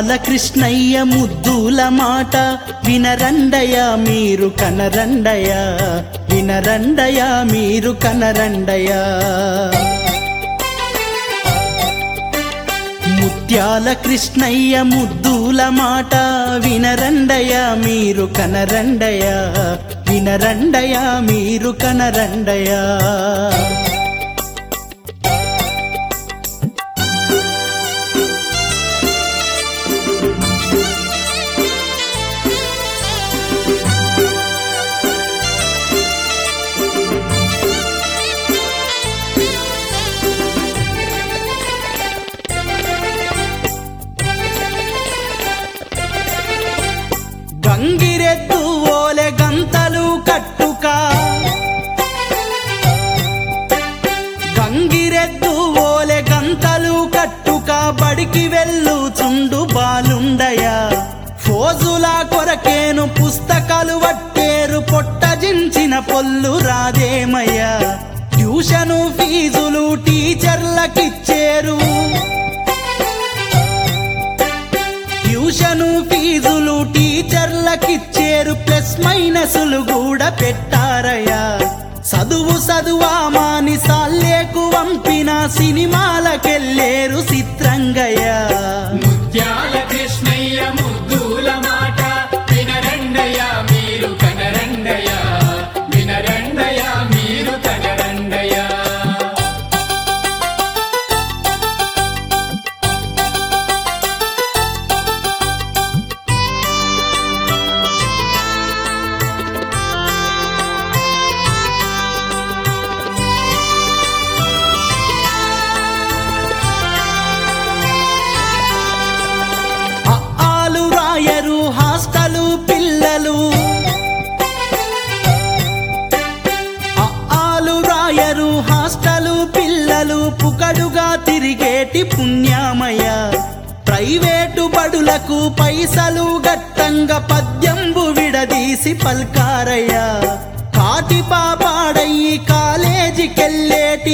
ముత్యాల కృష్ణయ్య ముద్దుల మాట వినరండయ మీరు కనరండయ వినరండయ మీరు కనరండయ ముత్యాల కృష్ణయ్య ముద్దుల మాట వినరండయ మీరు కనరండయ వినరండయ మీరు కనరండయ గంగిరెద్దు ఓలె గంతలు కట్టుక గంగిరెద్దు ఓలె గంతలు కట్టుక బడికి వెళ్ళుచుండు బాలుండయ ఫోజుల కొరకేను పుస్తకాలు వట్టేరు పొట్టజించిన పొల్లు రాదేమయ్య ట్యూషను ఫీజులు టీచర్లకిచ్చేరు ట్యూషను ఫీజులు టీచర్లకిచ్చేరు ప్లస్ మైనసులు కూడా పెట్టారయ్యా చదువు చదువామాని సాల్లేకు వంపిన సినిమాలకెళ్ళేరు చిత్రంగయ్య ముత్యాల కృష్ణయ్య ముద్దుల మాట వినరండయ మీరు కనరండయ వినరండయ మీరు కనరండయ ఆలు రాయరు హాస్టలు పిల్లలు ఆలు రాయరు హాస్టలు పిల్లలు పుకడుగా తిరిగేటి పుణ్యామయ ప్రైవేటు బడులకు పైసలు గట్టంగా పద్యంబు విడదీసి పల్కారయ్య కాటి పాపాడయ్యి కాలేజీకెళ్ళేటి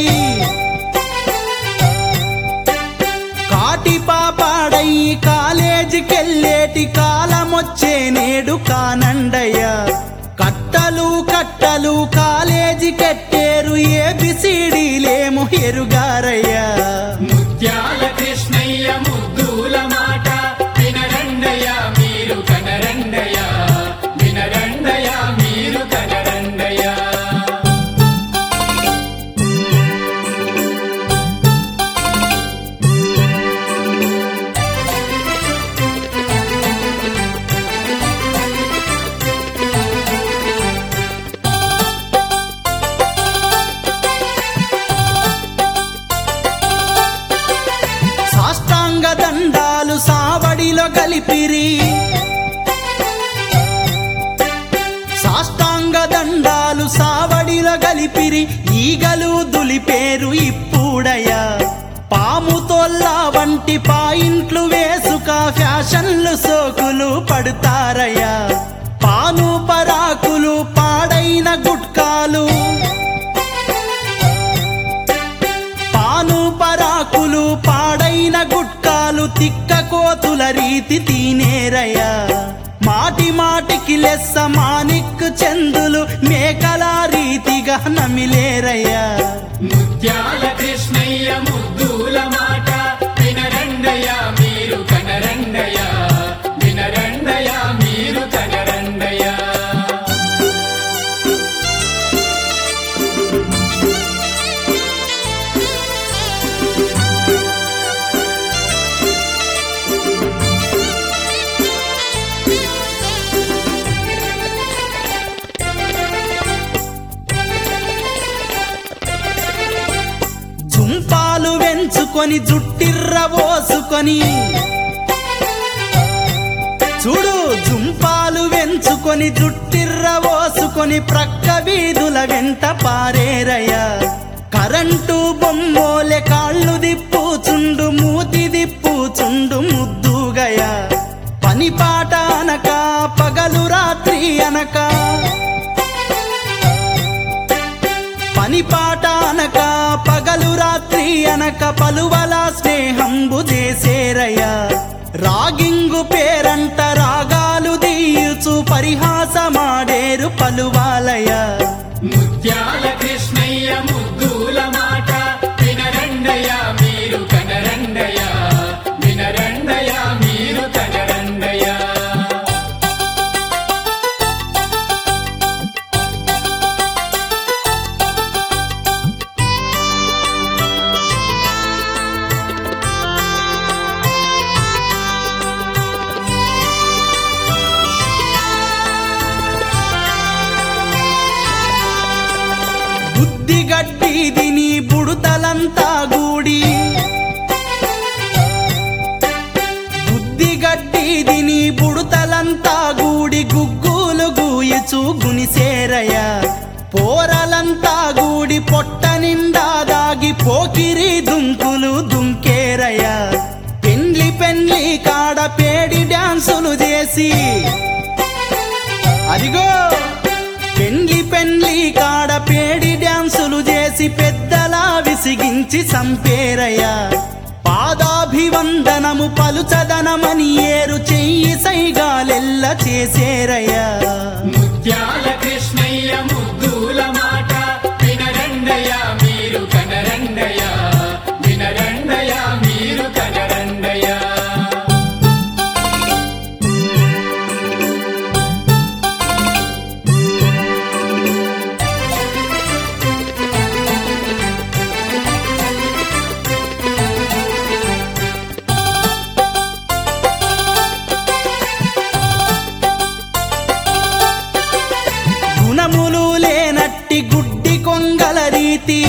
కాటి పాపాడయ్యి కాలేజీకెళ్ళేటి కాలమొచ్చే నేడు కానండయ్య కట్టలు కట్టలు కాలేజీ కట్టేరు ఏబిసిడీలేమో ఎరుగారయ్యా ముత్యాల కృష్ణయ్య ముద్దుల మాట వినరండయ మీరు కనరండయ వినరండయ మీరు కనరండయ సాష్టాంగ దండాలు సావడిలో కలిపిరి సాష్టాంగ దండాలు సావడిలో కలిపిరి ఈగలు దులిపేరు ఇప్పుడయ్యా పాముతోల్లా వంటి పాయింట్లు వేసుక ఫ్యాషన్లు సోకులు పడతారయ్యా పాను పరాకులు పాడైన గుట్కాలు పాను పరాకులు పాడైన గుట్కాలు తిక్క కోతుల రీతి తీనేరయ్యా మాటి మాటికి లెస్స మానిక్కు చందులు మేకల రీతిగా నమిలేరయ్యా ముత్యాల కృష్ణయ్య ముద్దుల మాట వినరండయ మీరు కనరండయ వినరండయ మీరు కనరండయ జుంపాలు వెంచుకొని జుట్టిర్ర పోసుకొని చూడు జుంపాలు వెంచుకొని జుట్టిర్ర పోసుకొని ప్రక్క వీధుల వెంట పారేరయ్యా కరెంటు బొమ్మోలే కాళ్ళు దిప్పుచుండు మూతి దిప్పుచుండు ముద్దుగయ పని పాట అనక పగలు రాత్రి అనక పని పాట అనక పగలు రాత్రి అనక పలువల స్నేహంబు చేసేరయ్యా రాగింగు పేరంట రాగాలు దీయుచు పరిహాసమాడేరు పలువాలయ ముత్యాల కృష్ణయ్య ముద్దుల మాట వినరండయ మీరు కనరండయ వినరండయ మీరు కనరండయ బుద్ధిగడ్డిది నీ బుడుతలంతా గూడి బుద్ధిగడ్డిది నీ బుడుతలంతా గూడి గుగ్గులు గూయచు గునిసేరయ పోరలంతా గూడి పొట్ట నిండా దాగి పోకిరి దుంకులు దుంకేరయ పెండ్లి పెండ్లి కాడ పేడి డాన్సులు చేసి అదిగో పెండ్లి పెండ్లి కాడ పేడి డాన్సులు చేసి పెద్దలా విసిగించి సంపేరయ్య పాదాభివందనము పలుచదనమని ఏరు చెయ్యి సైగాలెల్ల చేసేరయ్యా ముత్యాల కృష్ణయ్య ముద్దుల మాట వినరండయ మీరు కనరండయ వినరండయ మీరు కనరండయ గుణములు లేనట్టి గుడ్డి కొంగల రీతి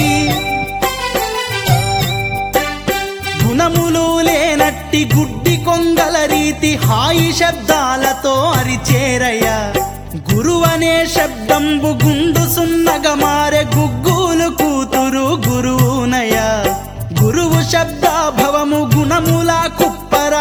గుణములు లేనట్టి గుడ్డి కొంగల రీతి హాయి శబ్దాలతో అరిచేరయ్య గురువనే శబ్దంబు గుండు సున్నగ మారె గుగ్గులు కూతురు గురువునయ గురువు శబ్దాభవము గుణముల కుప్పరా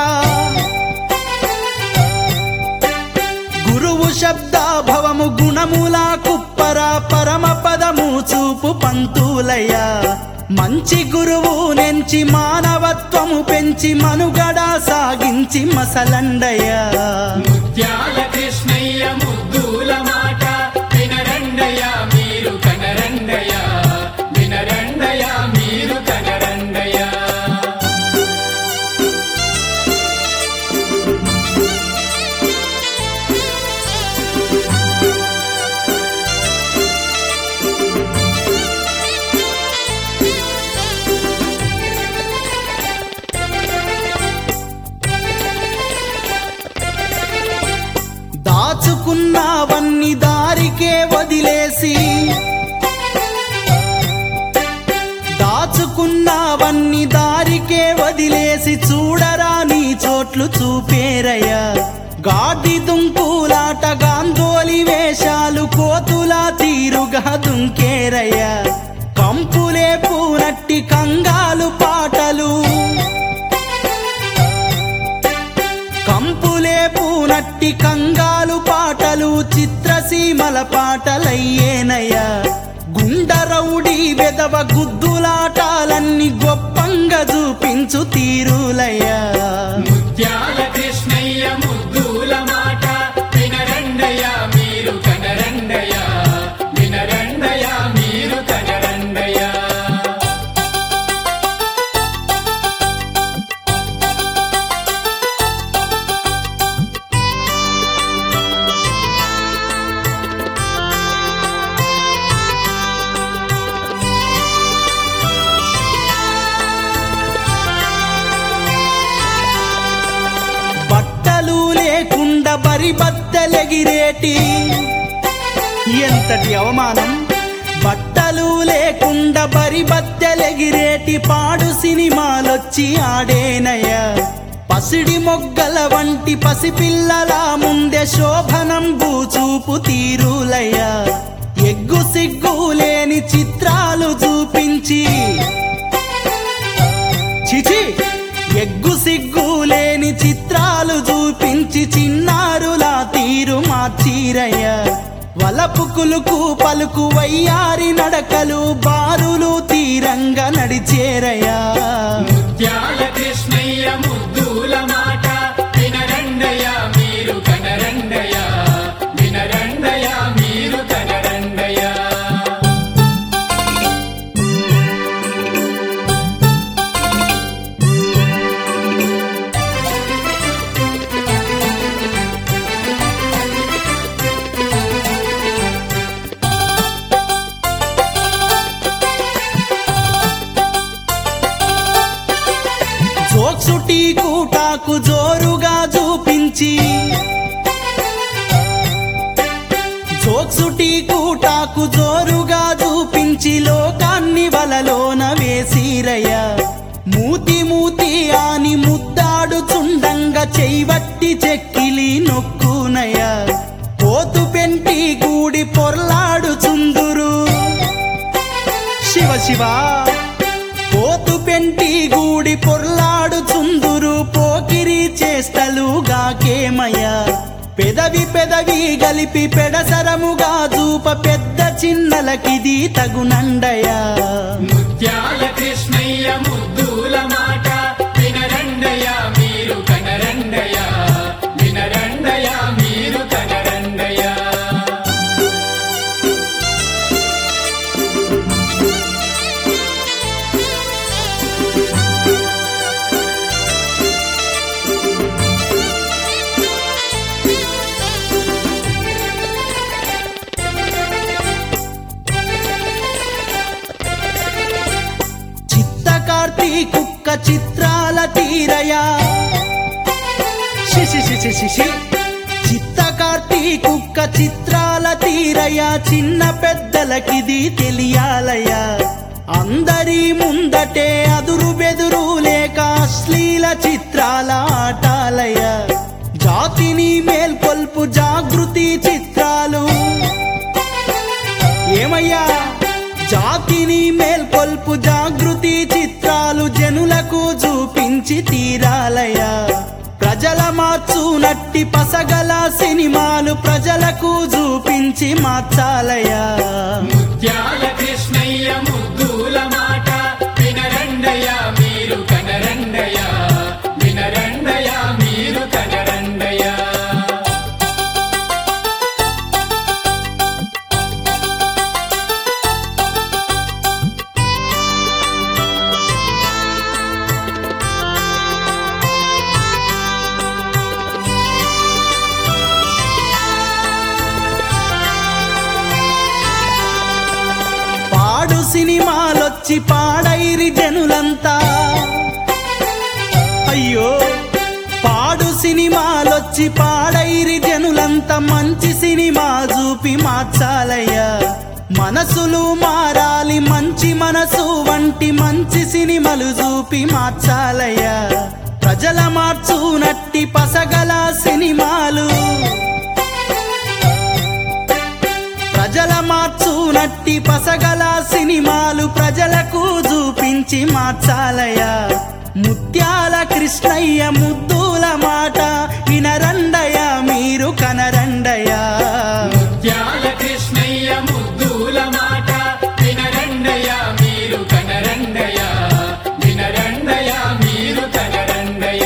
గురువు శబ్దాభవము గుణముల కుప్పర పరమ పదము చూపు పంతులయ్య మంచి గురువు నెంచి మానవత్వము పెంచి మనుగడ సాగించి మసలండయ్య ముత్యాల కృష్ణయ్య ముద్దుల మాట వినరండయ మీరు కనరండయ వినరండయ మీరు కనరండయ దాచుకున్నవన్నీ దారికే వదిలేసి దాచుకున్నవన్నీ దారికే వదిలేసి చూడరా నీ చోట్లు చూపేరయ్యా గాడి దుంకులాట గాంధోలి వేషాలు కోతులా తీరుగా దుంకేరయ్యా కంపులే పూనట్టి కంగాలు పాటలు కంపులే పూనట్టి కంగాలు పాటలు చిత్రసీమల పాటలయ్యేనయ్యా గుండరౌడి వెదవ గుద్దులాటాలన్నీ గొప్పంగా చూపించు తీరులయ్యా ముత్యాల కృష్ణయ్య ముద్దుల మాట వినరండయ మీరు కనరండయ వినరండయ మీరు కనరండయ బట్టలు లేకుండా బరి బద్దలెగిరేటి ఎంతటి అవమానం బట్టలు లేకుండా బరి బద్దెలెగిరేటి పాడు సినిమాలొచ్చి ఆడేనయ్యా పసిడి మొగ్గల వంటి పసిపిల్లల ముందే శోభనం బూచూపు తీరులయ్యా ఎగ్గు సిగ్గు లేని చిత్రాలు చూపించి చిచి ఎగ్గు సిగ్గు లేని చిత్రాలు చూపించి చిన్నారులా తీరు మార్చిరయ్య వలపు కులుకు పలుకు వయ్యారి నడకలు బారులు తీరంగా నడిచేరయ్యా ముత్యాల కృష్ణయ్య ముద్దుల మాట కూటాకు జోరుగా చూపించి జోక్సుటి కూటాకు జోరుగా చూపించి లోకాన్ని వలలోన వేసిరయ్య మూతి మూతి ఆని ముద్దాడుచుండంగా చెయ్యబట్టి చెక్కిలి నొక్కునయ్య పోతు పెంటి గూడి పొర్లాడుచుందురు శివ శివ పోతు పెంటి గూడి పొర్లాడుచుందురు పోకిరి చేష్టలు గాకేమయ్యా పెదవి పెదవి గలిపి పెడసరముగా చూప పెద్ద చిన్నలకిది తగునండయా ముత్యాల కృష్ణయ్య ముద్దుల మాట వినరండయ మీరు కనరండయ వినరండయ మీరు కనరండయ చిత్తకార్తీ కుక్క చిత్రాల తీరయా శిశి శిశి శిశి చిత్తకార్తీ కుక్క చిత్రాల తీరయా చిన్న పెద్దలకిది తెలియాలయ్యా అందరి ముందటే అదురు బెదురు లేక అశ్లీల చిత్రాల ఆటాలయ్యా జాతిని మేల్కొల్పు జాగృతి చిత్రాలు ఏమయ్యా జాతిని మేల్కొల్పు జాగృతి చిత్రాలు జనులకు చూపించి తీరాలయ్యా ప్రజల మార్చునట్టి పసగల సినిమాలు ప్రజలకు చూపించి మార్చాలయ్యా ముత్యాల కృష్ణయ్య ముద్దుల మాట వినరండయ మీరు కనరండయ వినరండయ మీరు కనరండయ పాడు సినిమాలొచ్చి పాడైరి జనులంతా అయ్యో పాడు సినిమాలొచ్చి పాడైరి జనులంతా మంచి సినిమా చూపి మార్చాలయ్యా మనసులు మారాలి మంచి మనసు వంటి మంచి సినిమాలు చూపి మార్చాలయ్యా ప్రజల మార్చునట్టి పసగల సినిమాలు ప్రజల మార్చునట్టి పసగల సినిమాలు ప్రజలకు చూపించి మార్చాలయ్యా ముత్యాల కృష్ణయ్య ముద్దుల మాట వినరండయ మీరు కనరండయా ముత్యాల కృష్ణయ్య ముద్దుల మాట వినరండయ మీరు కనరండయ వినరండయ మీరు కనరండయ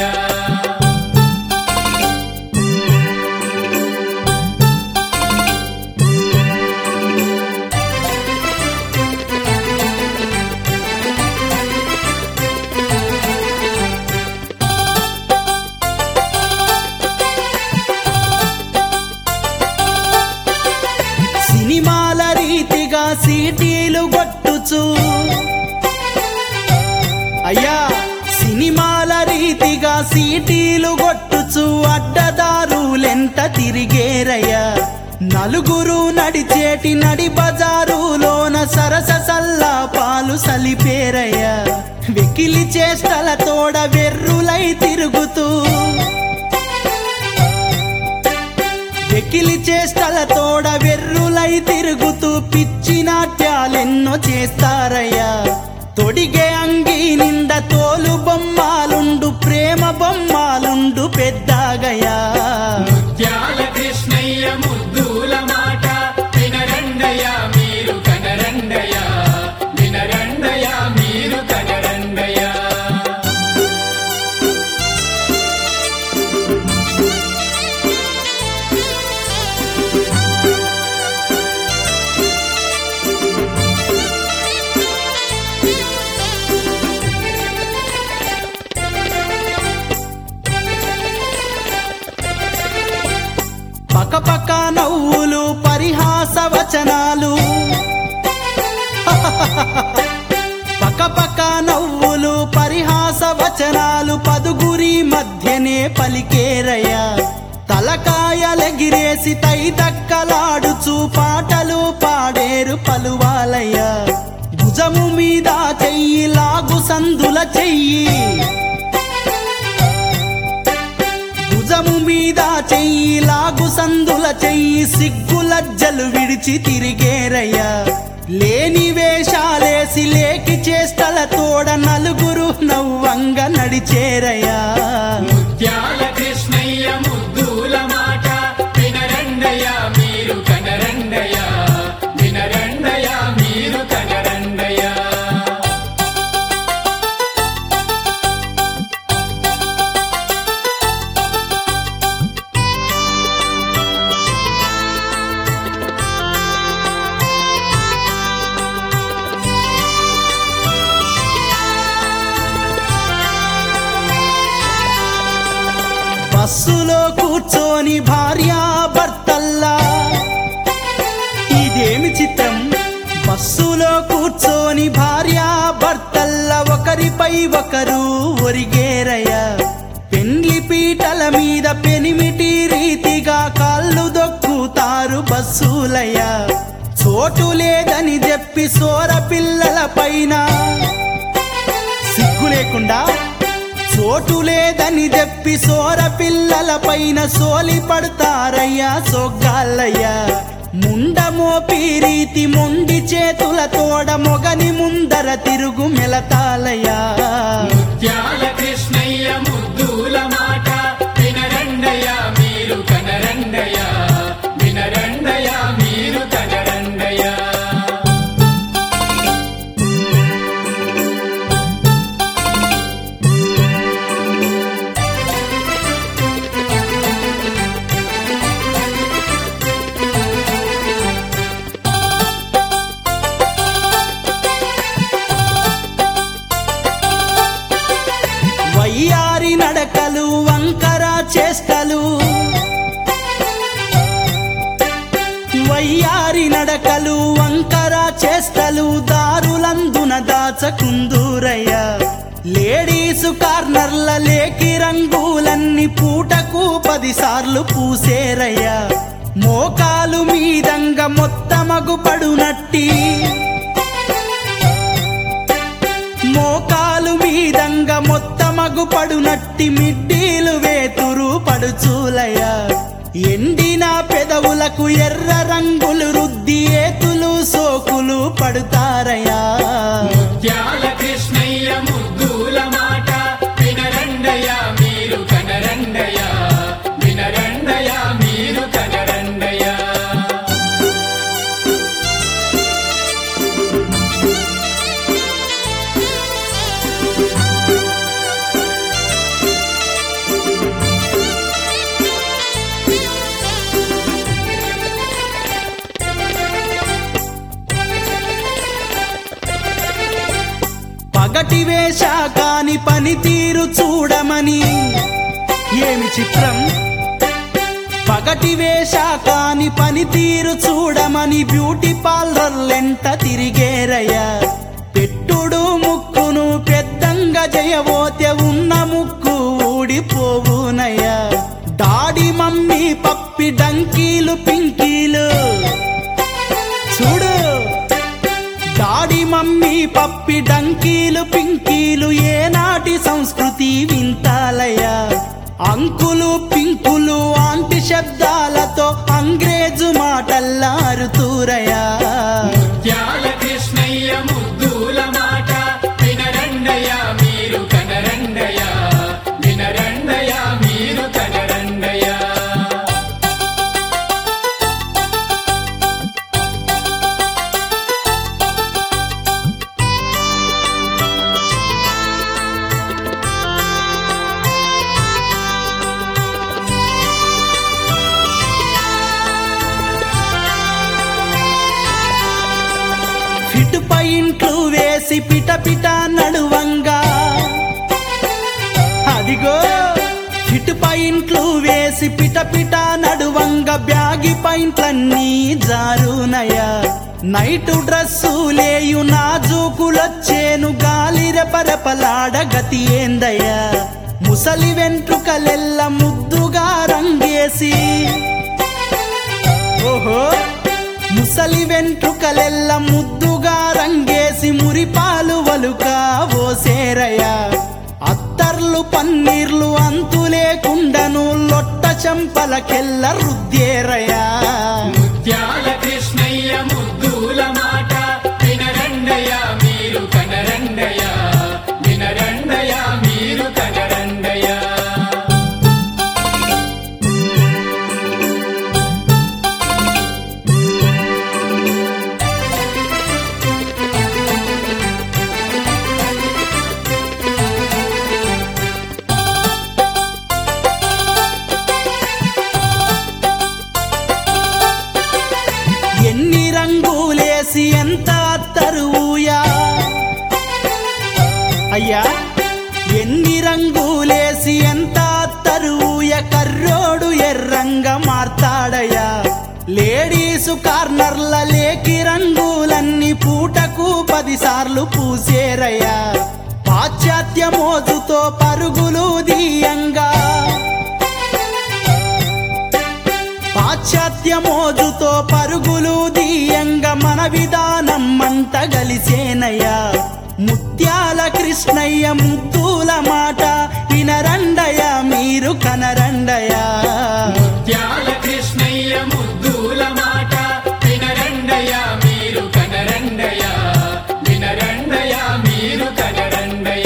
సినిమాల రీతిగా సీటీలు కొట్టుచు అయ్యా సినిమాల రీతిగా సీటీలు కొట్టుచు అడ్డదారులెంట తిరిగేరయ్యా నలుగురు నడిచేటి నడి బజారులోన సరస సల్లా పాలు సలిపేరయ్యా వెకిలి చేష్టల తోడ వెర్రులై తిరుగుతూ వెకిలి చేష్టల తోడ వెర్రులై తిరుగుతూ పిచ్చి నాట్యాలెన్నో చేస్తారయ్యా తొడిగే అంగి నిండా తోలు బొమ్మాలుండు ప్రేమ బొమ్మాలుండు పెద్దగయా ముత్యాల కృష్ణయ్య ముద్దుల మాట వినరండయ మీరు కనరండయ వినరండయ మీరు కనరండయ పకపక నవ్వులు పరిహాస వచనాలు పకపక నవ్వులు పరిహాస వచనాలు పదు నలుగురి మధ్యనే పలికేరయ్యా తలకాయలెగిరేసి తైదక్కలాడుచు పాటలు పాడేరు పలువాలయ్యా భుజము మీద చెయ్యి లాగు సందుల చెయ్యి భుజము మీద చెయ్యి లాగు సందుల చెయ్యి సిగ్గులజ్జలు విడిచి తిరిగేరయ్యా లేని వేషాలేసి లేకి చేష్టల తోడ నలుగురు నవ్వంగ నడిచేరయ్యా ముత్యాల కృష్ణయ్య ముద్దుల మాట వినరండయ మీరు కనరండయ వినరండయ మీరు కనరండయ బస్సులో కూర్చొని భార్య భర్తల్లా ఇదేమి చిత్రం బస్సులో కూర్చొని భార్య భర్తల్ల ఒకరిపై ఒకరు ఒరిగేరయ్యా పెండ్లి పీటల మీద పెనిమిటి రీతిగా కాళ్ళు దొక్కుతారు బస్సులయ్యా చోటు లేదని చెప్పి సోర పిల్లల పైన సిగ్గు లేకుండా చోటు లేదని చెప్పి సోర పిల్లల పైన సోలి పడతారయ్యా సొగ్గాళ్ళయ్యా ముండమోపి రీతి మొండి చేతుల తోడ మొగని ముందర తిరుగు మెలతాలయ్యా ముత్యాల కృష్ణయ్య ముద్దుల మాట వినరండయ మీరు కనరండయ వినరండయ మీరు కనరండయ వయ్యారి నడకలు వంకర చేష్టలు వయ్యారి నడకలు వంకర చేష్టలు దారులందున దాచకుందూరయ్యా లేడీసు కార్నర్ల లేకి రంగులన్నీ పూటకు పదిసార్లు పూసేరయ్యా మోకాలు మీదంగ మొత్తమగు పడునట్టి మోకాలు మీదంగ మొత్తమగు పడునట్టి మిడ్డీలు వేతురు పడుచూలయ్యా ఎండిన పెదవులకు ఎర్ర రంగులు రుద్ది ఏతులు సోకులు పడుతారయ్యా ముత్యాల కృష్ణయ్య ముద్దుల మాట వినరండయ మీరు కనరండయ వినరండయ మీరు కనరండయ పగటి వేష కాని పనితీరు చూడమని ఏమి చిత్రం పగటి వేష కాని పనితీరు చూడమని బ్యూటీ పార్లర్లెంట తిరిగేరయ్యా పెట్టుడు ముక్కును పెద్దంగా జయవోతే ఉన్న ముక్కు ఊడిపోవునయ్యా డాడి మమ్మీ పప్పి డంకీలు పింకీలు చూడు డాడి మమ్మీ పప్పి డంకీలు పింకీలు ఏనాటి సంస్కృతి వింతాలయ్యా అంకులు పింకులు ఆంటి శబ్దాలతో అంగ్రేజు మాటల్లారుతూరయ్యా ముత్యాల కృష్ణయ్య ముద్దుల మాట వినరండయ మీరు కనరండయ వినరండయ మీరు కనరండయ ఫిట్ పైంట్లు వేసి పిట పిట నడువంగా అదిగో ఫిట్ పైంట్లు వేసి పిట పిట నడువంగా బ్యాగి పైంట్లన్నీ జారునయ్యా నైటు డ్రస్సు లేయు నాజూకులొచ్చేను గాలి రెపరెపలాడ గతి ఏందయ్యా ముసలి వెంట్రుకలెల్ల ముద్దుగా రంగేసి ఓహో ముసలి వెంట్రుకలెల్ల ముద్దుగా రంగేసి మురిపాలు వలుక ఓసేరయ్య అత్తర్లు పన్నీర్లు అంతు లేకుండను లొట్ట చెంపలకెల్ల రుద్దేరయ్యా ముత్యాల కృష్ణయ్య ముద్దుల మాట వినరండయ మీరు కనరండయ వినరండయ మీరు కనరండయ ఎన్ని రంగులేసి ఎంత తరువుయా అయ్యా ఎన్ని రంగులేసి ఎంత తరువుయ కర్రోడు ఎర్రంగా మార్తాడయ్యా లేడీసు కార్నర్ల లేకి రంగులన్నీ పూటకు పదిసార్లు పూసేరయ్యా పాశ్చాత్య మోజుతో పరుగులు దీయంగా పాశ్చాత్య మోజుతో పరుగులు దీయంగా మన విధానం మంట గలిసేనయ్యా ముత్యాల కృష్ణయ్య ముద్దుల మాట వినరండయ మీరు కనరండయా ముత్యాల కృష్ణయ్య ముద్దుల మాట వినరండయ మీరు కనరండయ వినరండయ మీరు కనరండయ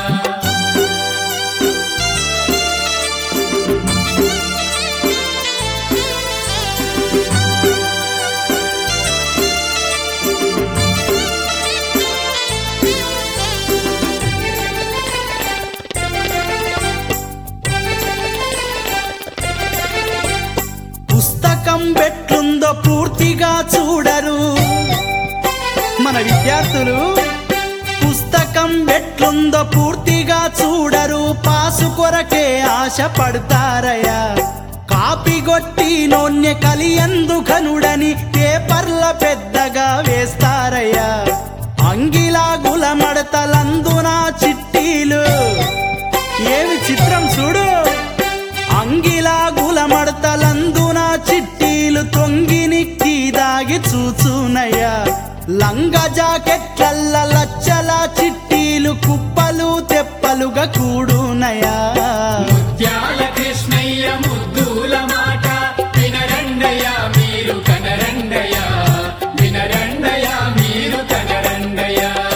పుస్తకం పెట్లుందో పూర్తిగా చూడరు మన విద్యార్థులు పుస్తకం ఎట్లుందో పూర్తిగా చూడరు పాసు కొరకే ఆశ పడతారయ్యా కాపీ కొట్టి నోన్య కలియందు కనుడని పేపర్ల పెద్దగా వేస్తారయ్యా అంగిలాగుల మడతలందున చిట్టీలు ఏమి చిత్రం చూడు అంగిలాగుల మడతలందున చిట్టీలు తొంగినిక్కి దాగి చూచునయ్యా లంగ జాకెట్లల్ల లచ్చల చిట్టీలు కుప్పలు తెప్పలుగా కూడునయా ముత్యాల కృష్ణయ్య ముద్దుల మాట వినరండయ మీరు కనరండయ వినరండయ మీరు కనరండయ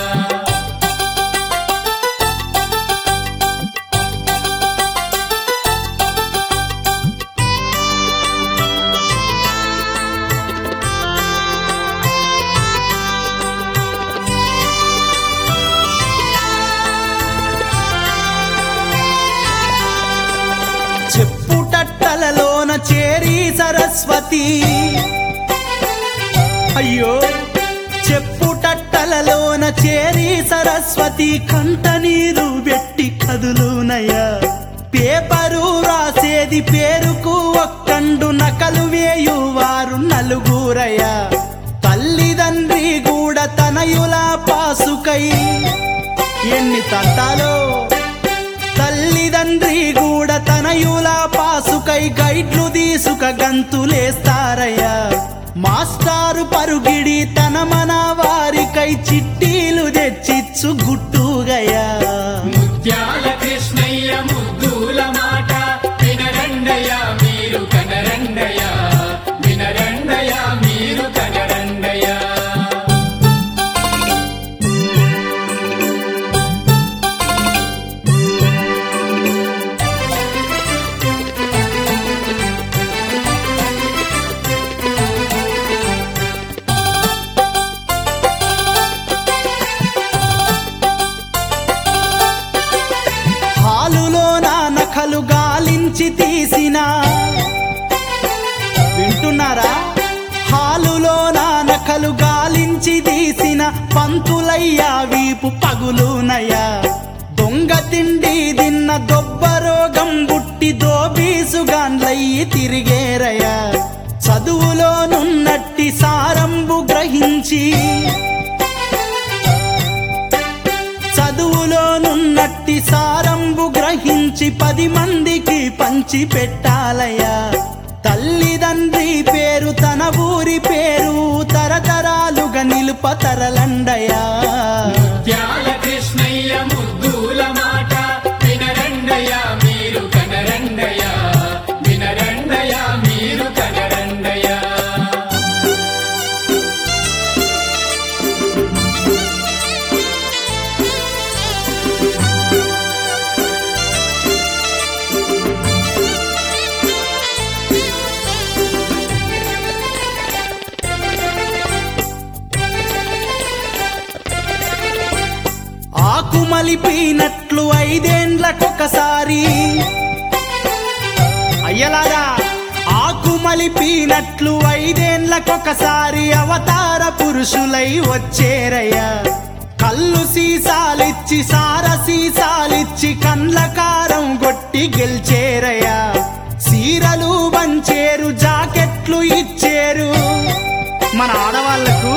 చెప్పుటట్టలలోన చేరి సరస్వతి అయ్యో చెప్పుటట్టలలోన చేరి సరస్వతి కంట నీరు పెట్టి కదులునయ్యా పేపరు రాసేది పేరుకు ఒక్కండు నకలు వేయువారు నలుగురయ్యా తల్లిదండ్రి కూడా తనయుల పాసుకై ఎన్ని తంటాలో తల్లిదండ్రి కూడా తనయుల పాసుకై గైడ్లు తీసుక గంతులేస్తారయ్యా మాస్టారు పరుగిడి తన మన వారికై చిట్టీలు తెచ్చిచ్చు గుట్టుగయ్యా ముత్యాల కృష్ణయ్య ముద్దుల మాట వినరండయ మీరు కనరండయ వినరండయ మీరు కనరండయ హాలులో నా నఖలు గాలించి తీసిన వింటున్నారా హాలులో నా నఖలు గాలించి తీసిన పంతులయ్యా వీపు పగులునయ్యా దొంగ తిండి తిన్న దొబ్బరోగం బుట్టి దోబీసుగాన్లయ్యి తిరిగేరయ్యా చదువులోనున్నట్టి సారంబు గ్రహించి చదువులోనున్న మట్టి సారంబు గ్రహించి పది మందికి పంచి పెట్టాలయ్యా తల్లిదండ్రి పేరు తన ఊరి పేరు తరతరాలుగా నిలుప తరలండయా ముత్యాల కృష్ణయ్య ముద్దుల మాట వినరండయ మీరు కనరండయ వినరండయ మీరు కనరండయ ఆకు మలిపినట్లు ఐదేండ్లకొకసారి అయ్యలారా ఆకు మలిపినట్లు ఐదేండ్లకొకసారి అవతార పురుషులై వచ్చేరయ్యా కళ్ళు సీసాలిచ్చి సార సీసాలిచ్చి కండ్ల కారం కొట్టి గెలిచేరయ్యా సీరలు వంచేరు జాకెట్లు ఇచ్చేరు మన ఆడవాళ్లకు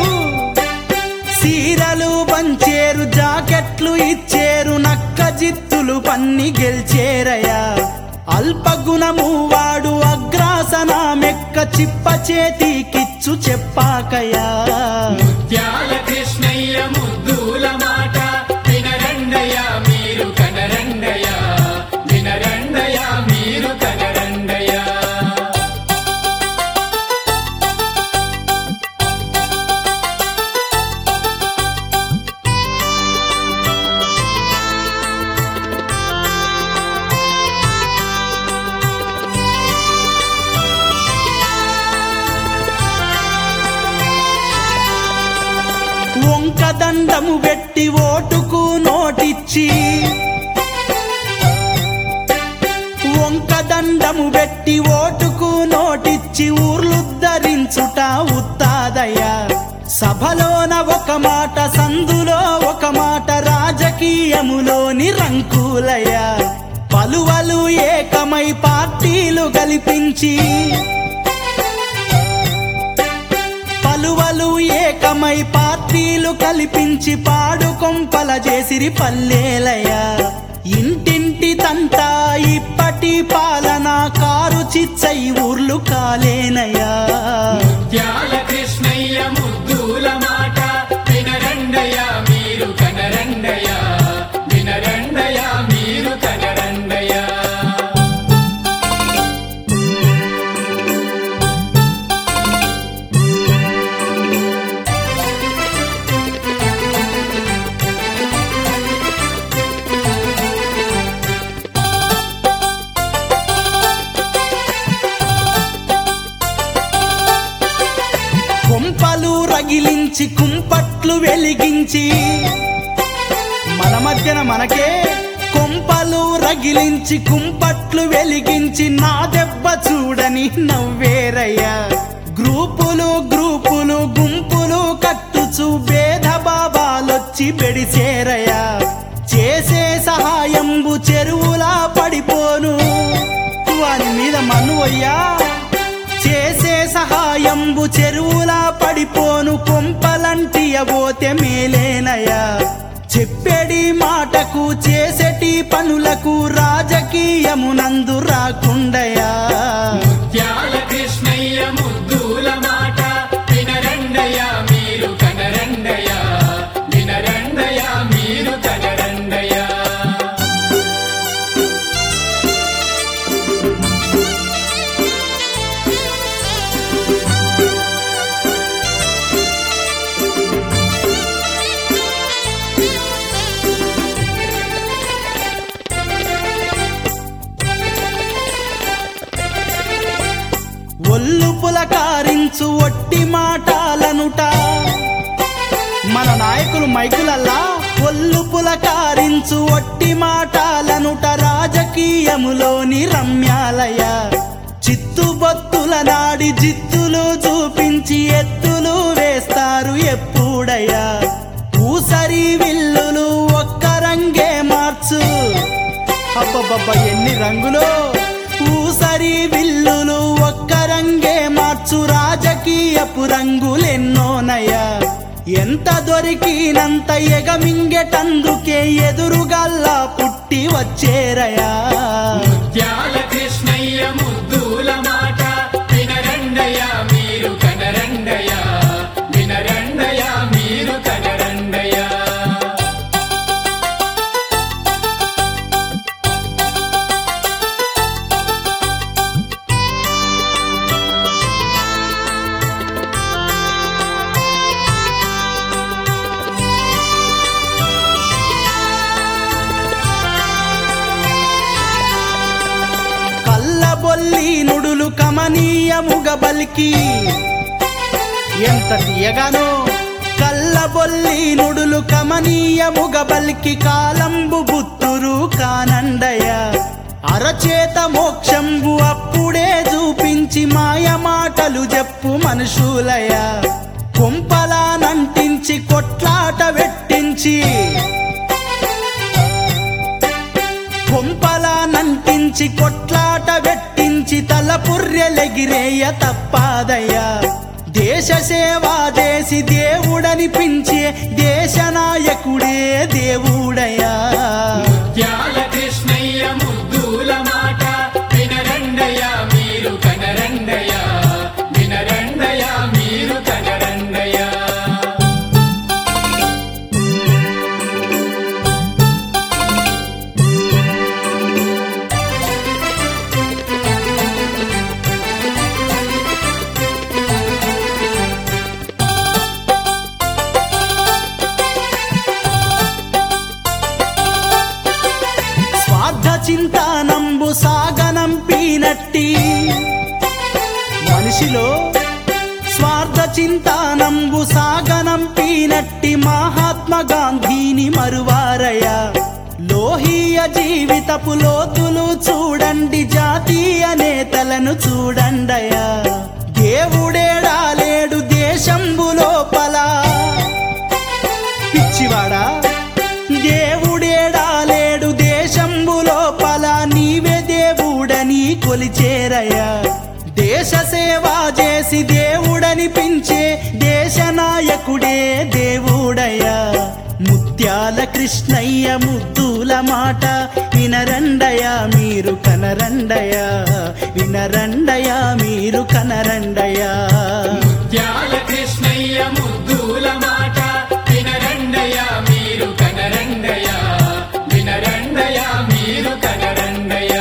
సీరలు పంచేరు జాకెట్లు ఇచ్చేరు నక్క జిత్తులు పన్ని గెలిచేరయ్యా అల్పగుణము వాడు అగ్రాసన మెక్క చిప్ప చేతికిచ్చు చెప్పాకయా ముత్యాల కృష్ణయ్య ముద్దుల మాట వినరండయ మీరు కనరండయ వినరండయ మీరు కనరండయ వంక దండము పెట్టి ఓటుకు నోటిచ్చి వంక దండము పెట్టి ఓటుకు నోటిచ్చి ఊర్లుద్ధరించుట ఉత్తాదయ్యా సభలోన ఒక మాట సందులో ఒక మాట రాజకీయములోని రంకులయ్యా పలువలు ఏకమై పార్టీలు కల్పించి పలువలు ఏకమై పార్టీలు కల్పించి పాడు కొంపల చేసిరి పల్లెలయ్యా ఇంటింటి తంతా ఇప్పటి పాలన కారు చిచ్చై ఊర్లు కాలేనయ్యా ముత్యాల కృష్ణయ్య ముద్దుల మాట వినరండయ మీరు కనరండయ వినరండయ మీరు కనరండయ కొంపలు రగిలించి కుంపట్లు వెలిగించి మన మధ్యన మనకే కొంపలు రగిలించి కుంపట్లు వెలిగించి నా దెబ్బ చూడని నవ్వేరయ్యా గ్రూపులు గ్రూపులు గుంపులు కట్టుచు భేద భావాలొచ్చి బెడిసేరయ్యా చేసే సహాయంబు చెరువులా పడిపోను వాని మీద మన్ను అయ్యా చేసే సహాయంబు చెరువులా పడిపోను కొంపలంటి అబోతే మేలేనయా చెప్పేడి మాటకు చేసేటి పనులకు రాజకీయమునందు రాకుండయా ముత్యాల కృష్ణయ్య ముద్దుల మాట వినరండయ మీరు కనరండయ వినరండయ మీరు కనరండయ ఒళ్ళు పులకారించు ఒట్టి మాటాలనుట మన నాయకులు మైకులల్లా ఒళ్ళు పులకారించు ఒట్టి మాటాలనుట రాజకీయములోని రమ్యాలయ చిత్తుబొత్తుల నాడి జిత్తులు చూపించి ఎత్తులు వేస్తారు ఎప్పుడయ్యా ఊసరి విల్లులు ఒక్క రంగే మార్చు అబ్బబ్బబ్బ ఎన్ని రంగులు ఊసరి విల్లులు ఒక్క రంగే మార్చు రాజకీయపు రంగులెన్నోనయ్యా ఎంత దొరికినంత ఎగమింగెటందుకే ఎదురుగల్లా పుట్టి వచ్చేరయా ముత్యాల కృష్ణయ్య ముద్దుల మాట వినరండయ మీరు కనరండయ వినరండయ మీరు కనరండయ కల్లబొల్లి నుడులు కమనీయముగ బలికి ఎంత తీయగానో కల్లబొల్లి నుడులు కమనీయముగ బలికి కాలంబు బుత్తురు కానండయ అరచేత మోక్షంబు అప్పుడే చూపించి మాయ మాటలు చెప్పు మనుషులయ కొంపలానంటించి కొట్లాట పెట్టించి కొంపలా నంటించి కొట్లాట పెట్టించి తల పుర్రెలెగిరేయ తప్పాదయ్యా దేశ సేవ చేసి దేవుడనిపించే దేశ నాయకుడే దేవుడయ్యా ముత్యాల కృష్ణయ్య ముద్దుల మాట వినరండయ మీరు కనరండయ వినరండయ మీరు కనరండయ స్వార్థ చింతానంబు సాగనంపినట్టి మనిషిలో స్వార్థ చింతానంబు సాగనంపినట్టి మహాత్మా గాంధీని మరువారయ లోహీయ జీవితపు లోతులు చూడండి జాతీయ నేతలను చూడండయా దేవుడేడాలేడు దేశంబు లోపల పిచ్చివాడా దేవుడేడాలేడు దేశంబు లోపల నీవే దేవుడని కొలిచేరయ్యా దేశ సేవ చేసి దేవుడని పించే దేశ నాయకుడే దేవుడయ్యా ముత్యాల కృష్ణయ్య ముద్దుల మాట వినరండయా మీరు కనరండయా వినరండయా మీరు కనరండయా ముత్యాల కృష్ణయ్య ముద్దుల మాట వినరండయ మీరు కనరండయ వినరండయ మీరు కనరండయ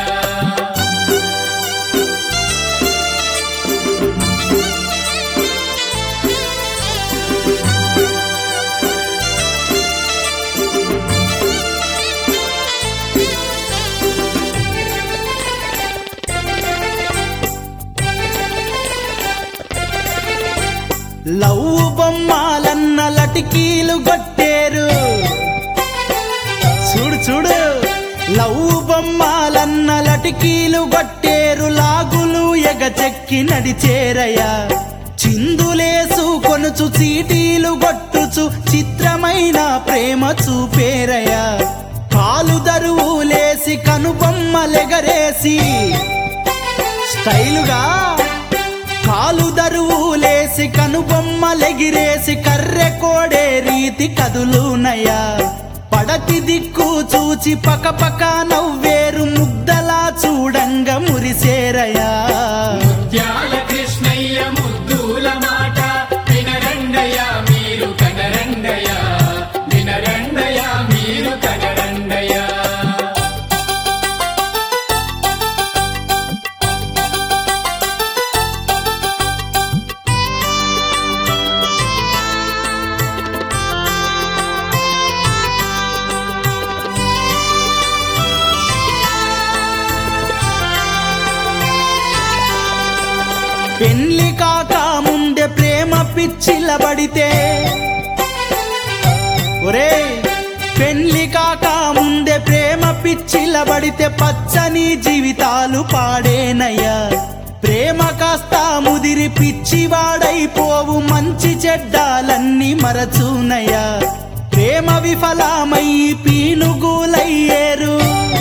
లవ్వు బొమ్మాలన్న లటికీలు కొట్టేరు చూడు చూడు లవ్వు బొమ్మాలన్న లటికీలు కొట్టేరు లాగులు ఎగచెక్కి నడిచేరయ్యా చిందులేసు కొనుచు చీటీలు కొట్టుచు చిత్రమైన ప్రేమ చూపేరయ్యా కాలు దరువులేసి కనుబొమ్మలెగరేసి స్టైలుగా కాలు దరువులేసి కనుబొమ్మలెగిరేసి కర్రె కోడే రీతి కదులునయ్యా పడతి దిక్కు చూచి పకపక నవ్వేరు ముద్దలా చూడంగా మురిసేరయ్యా ముత్యాల కృష్ణయ్య ముద్దుల మాట వినరండయ మీరు కనరండయ వినరండయ మీరు కనరండయ పెళ్లి కాక ముందే ప్రేమ పిచ్చిలబడితే ఒరే పెళ్లి కాక ముందే ప్రేమ పిచ్చిలబడితే పచ్చని జీవితాలు పాడేనయ్యా ప్రేమ కాస్త ముదిరి పిచ్చివాడైపోవు మంచి చెడ్డాలన్నీ మరచునయ్యా ప్రేమ విఫలమై పీనుగులయ్యేరు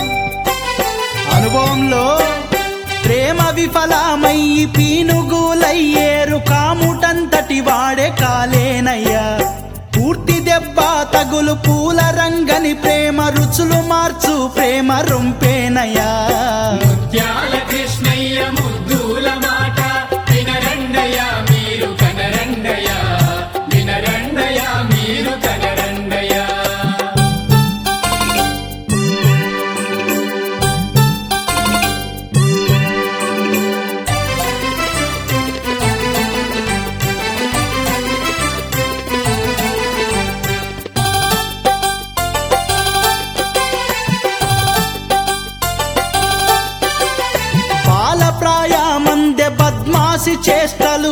అనుభవంలో ప్రేమ విఫలమై పీనుగులయ్యేరు కాముటంతటి వాడే కాలేనయ్యా తగులు పూల రంగని ప్రేమ రుచులు మార్చు ప్రేమ రొంపేనయా ముత్యాల కృష్ణయ్య ముద్దుల మాట వినరండయ మీరు కనరండయ వినరండయ మీరు కనరండయ బాలప్రాయమందె బద్మాసి చేష్టలు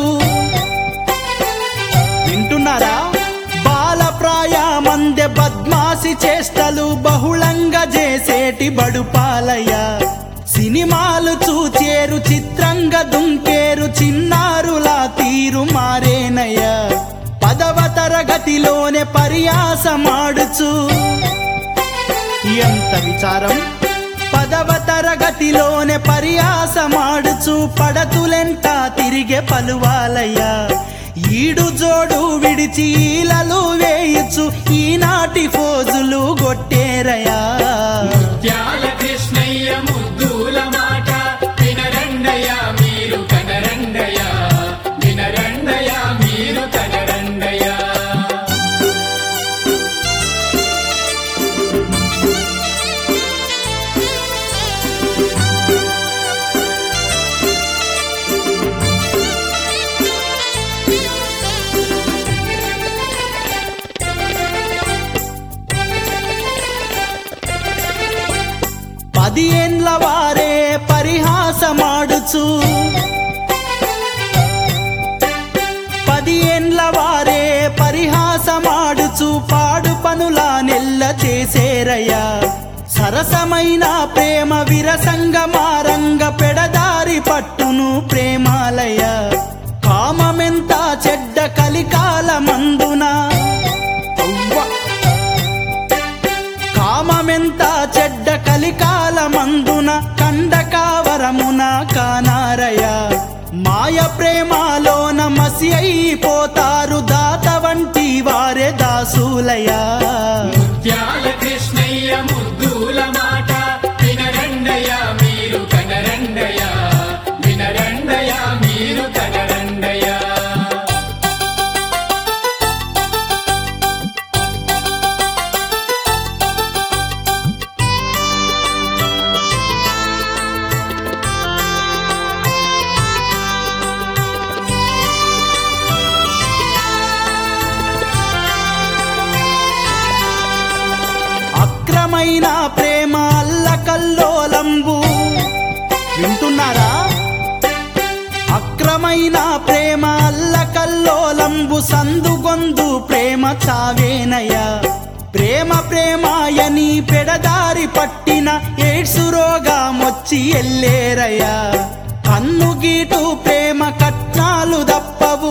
వింటున్నారా బాలప్రాయమందె బద్మాసి చేష్టలు బహుళంగా చేసేటి బడుపాలయ్య సినిమాలు చూచేరు చిత్రంగా దుంకేరు చిన్నారులా తీరు మారేనయ్య పదవ తరగతిలోనే పర్యాసమాడుచు ఎంత విచారం పదవ తరగతిలోనే పర్యాసమాడుచు పడతులెంట తిరిగే పలువాలయ్యా ఈడు జోడు విడిచి ఈలలు వేయుచు ఈనాటి ఫోజులు గొట్టేరయా ముత్యాల కృష్ణయ్య ముద్దుల మాట వినరండయ మీరు కనరండయ వినరండయ మీరు కనరండయ పది ఏండ్ల వారే పరిహాసమాడుచు పది ఏండ్ల వారే పరిహాసమాడుచు పాడు పనుల నెల్ల చేసేరయ్యా సరసమైన ప్రేమ విరసంగ మారంగ పెడదారి పట్టును ప్రేమాలయ కామమెంత చెడ్డ కలికాల మందున కామమెంత చెడ్డ కలికాల మందున కండకావరమున కానారయ మాయ ప్రేమలోన మసి అయిపోతారు దాత వంటి వారే దాసులయా ముత్యాల కృష్ణయ్య ముద్దుల మాట వినరండయ మీరు కనరండయ వినరండయ మీరు కనరండయ అక్రమైన ప్రేమ అల్లకల్లోలంబు వింటున్నారా అక్రమైన ప్రేమ అల్లకల్లోలంబు సందుగొందు ప్రేమ చావేనయ్యా ప్రేమ ప్రేమాయని పెడదారి పట్టిన ఎయిడ్స్ రోగమొచ్చి ఎల్లేరయ్యా కన్ను గీటు ప్రేమ కట్నాలు దప్పవు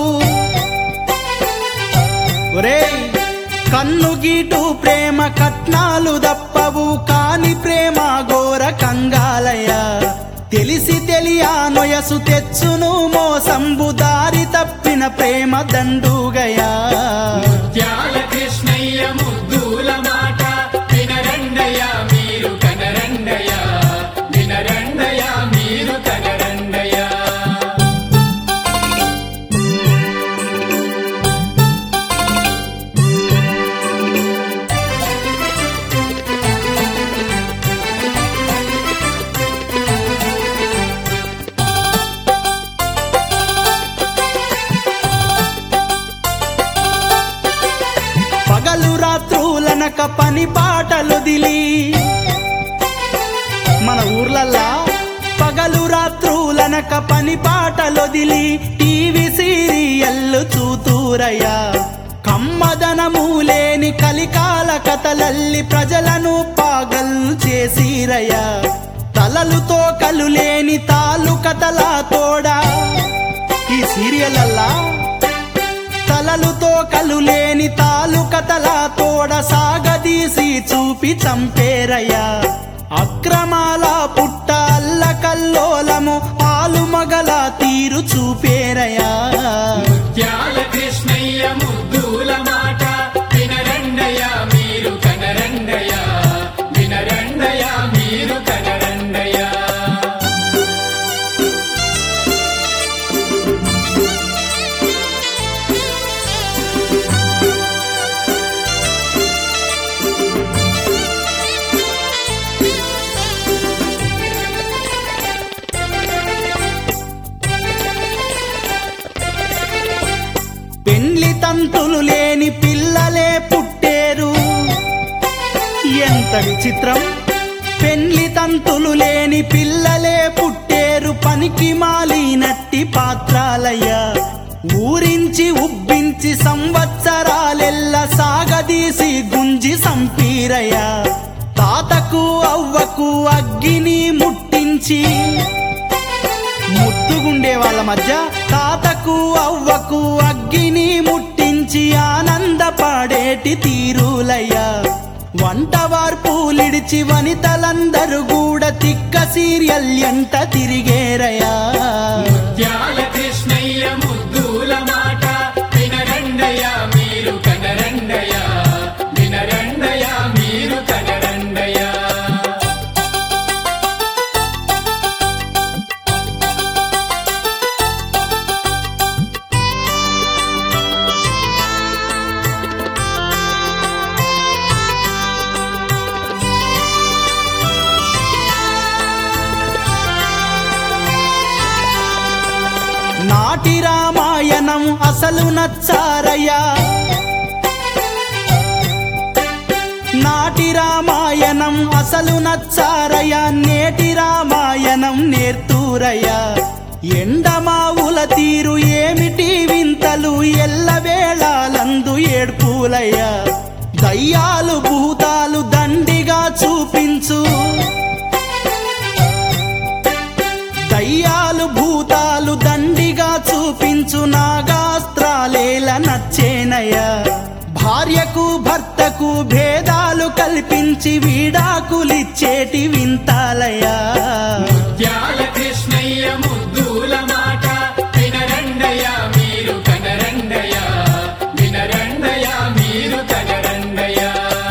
ఒరేయ్ కన్ను గీటు ప్రేమ కట్నాలు దప్పవు కాని ప్రేమ ఘోర కంగాలయ తెలిసి తెలియ నొయసు తెచ్చును మోసంబు దారి తప్పిన ప్రేమ దండుగయా ముత్యాల కృష్ణయ్య ముద్దుల మాట వినరండయ మీరు కనరండయ వినరండయ మీరు కనరండయ పగలు రాత్రులనక పని పాటలొదిలి మన ఊర్లల్లా పగలు రాత్రులనక పని పాటలొదిలి టీవీ సీరియల్లు చూతూరయ్యా కమ్మదనము లేని కలికాల కథలల్లి ప్రజలను పాగల్ చేసిరయ్యా తలలుతో కలు లేని తాలు కథల తోడా ఈ సీరియలల్లా తలలుతో కలు లేని తాలు కథల తోడ సాగదీసి చూపి చంపేరయ్యా అక్రమాల పుట్ట అల్ల కల్లోలము ఆలు మగల తీరు చూపేరయ్యా ముత్యాల కృష్ణయ్య ముద్దుల మాట వినరండయ కనరండయ్యా మీరు కనరండయ్యా వినరండయ్యా మీరు కనరండయ్యా పెండ్లి తంతులు లేని పిల్లలే పుట్టేరు ఎంత విచిత్రం పెండ్లి తంతులు లేని పిల్లలే పుట్టేరు పనికి మాలినట్టి పాత్రాలయ్యా ఊరించి ఉబ్బించి సంవత్సరాలెల్ల సాగదీసి గుంజి సంపీరయ్యా తాతకు అవ్వకు అగ్గిని ముట్టించి ముద్దుగుండే వాళ్ళ మధ్య తాతకు అవ్వకు అగ్గిని ముట్టించి ఆనందపాడేటి తీరులయ్యా వంట వార్పులిడిచి వనితలందరూ కూడా తిక్క సీరియల్ ఎంట తిరిగేరయ్యా ముత్యాల కృష్ణయ్య ముద్దుల మాట వినరండయ్యా మీరు కనరండయ్యా వినరండయ్యా మీరు కనరండయ్యా నాటి రామాయణం అసలు నచ్చారయ్యా నాటి రామాయణం అసలు నచ్చారయ్యా నేటి రామాయణం నేర్తూరయ్యా ఎండమావుల తీరు ఏమిటి వింతలు ఎల్లవేళలందు ఏడ్పులయ్యా దయ్యాలు భూతాలు దండిగా చూపించు దయ్యాలు భూతాలు దండిగా చూపించు నాగాస్త్రాలేల నచ్చేనయ్యా భార్యకు భర్తకు భేదాలు కల్పించి వీడాకులిచ్చేటి వింతాలయ్యా ముత్యాల కృష్ణయ్య ముద్దుల మాట వినరండయ్యా మీరు కనరండయ్యా వినరండయ్యా మీరు కనరండయ్యా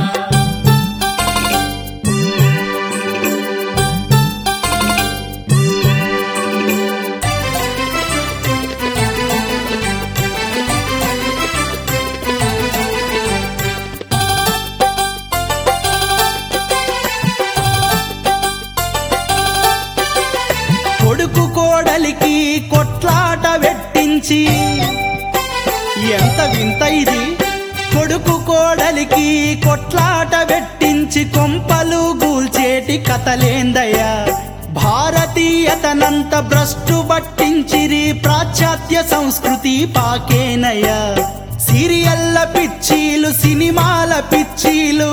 కొడుకు కోడలికి కొట్లాట వెట్టించి ఎంత వింత ఇది కొడుకు కోడలికి కొట్లాట వెట్టించి కొంపలు గూల్చేటి కథలేందయ్యా భారతీయతనంత భ్రష్టు పట్టించిరి పాశ్చాత్య సంస్కృతి పాకేనయ్యా సీరియల్ల పిచ్చీలు సినిమాల పిచ్చీలు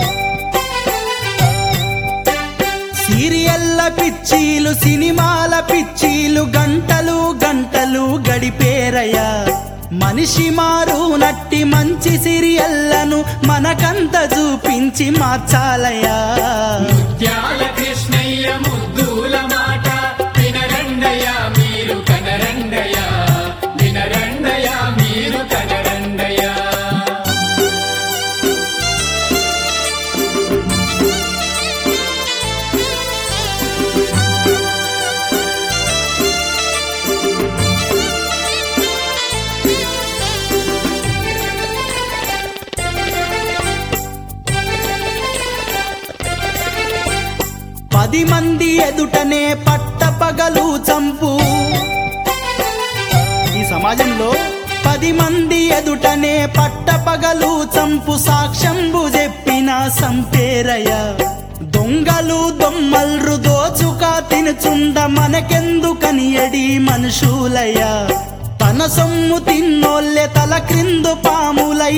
సీరియల్ల పిచ్చీలు సినిమాల పిచ్చీలు గంటలు గంటలు గడిపేరయ్యా మనిషి మారు నట్టి మంచి సిరియల్లను మనకంత చూపించి మార్చాలయ్యా ముత్యాల కృష్ణయ్య ముద్దుల మాట వినరండయ్యా మీరు కనరండయ్యా వినరండయ్యా మీరు కనరండయ్యా పది మంది ఎదుటనే పట్టపగలు చంపు ఈ సమాజంలో పది మంది ఎదుటనే పట్టపగలు చంపు సాక్ష్యంబు చెప్పిన సంపేరయ్య దొంగలు దొమ్మల్రు దోచుక తినుచుండ మనకెందుకని ఎడి మనుషులయ్య తన సొమ్ము తిన్నోళ్ళే తల క్రిందు పాములై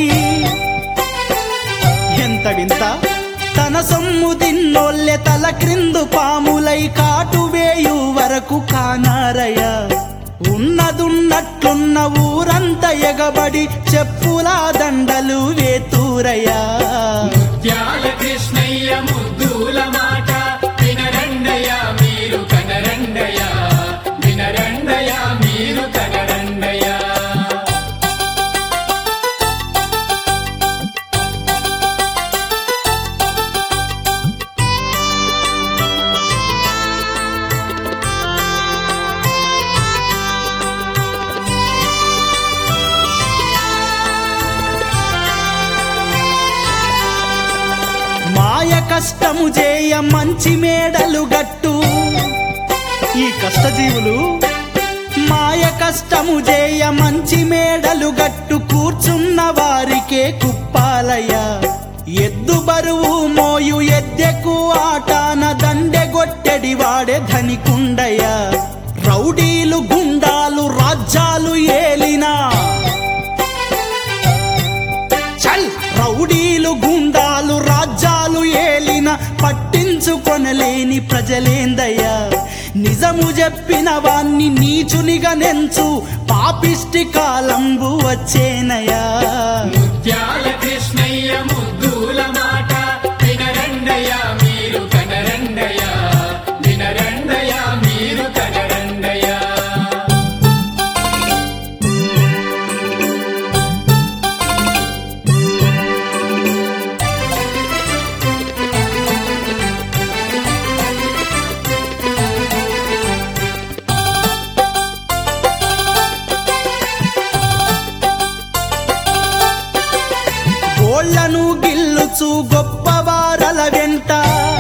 ఎంత వింత తన సొమ్ము తిన్నోళ్ళే తల క్రిందు పాములై కాటు వేయు వరకు కానారయ్య ఉన్నదున్నట్లున్న ఊరంతా ఎగబడి చెప్పులా దండలు వేతూరయ్యా ముత్యాల కృష్ణయ్య ముద్దుల మాట వినరండయ్యా మీరు కనరండయ్యా వినరండయ్యా మీరు కనరండయ్యా చేయ మంచి మేడలు గట్టు ఈ కష్టజీవులు మాయ కష్టము చేయ మంచి మేడలు గట్టు కూర్చున్న వారికే కుప్పాలయ్య ఎద్దు బరువు మోయు ఎద్దెకు ఆటాన దండెగొట్టెడి వాడే ధనికుండయ్య రౌడీలు గుండాలు రాజ్యాలు ఏలినా చల్ రౌడీలు గుండాలు రాజ్యాలు ఏలిన పట్టించుకొనలేని ప్రజలేందయ్యా నిజము చెప్పిన వాణ్ణి నీచునిగా నెంచు పాపిష్టి కాలంబు వచ్చేనయ్యా ముత్యాల కృష్ణయ్య ముద్దుల మాట వినరండయ మీరు కనరండయ వినరండయ మీరు కనరండయ గోళ్లను గిల్లుచు గొప్పవారల వెంట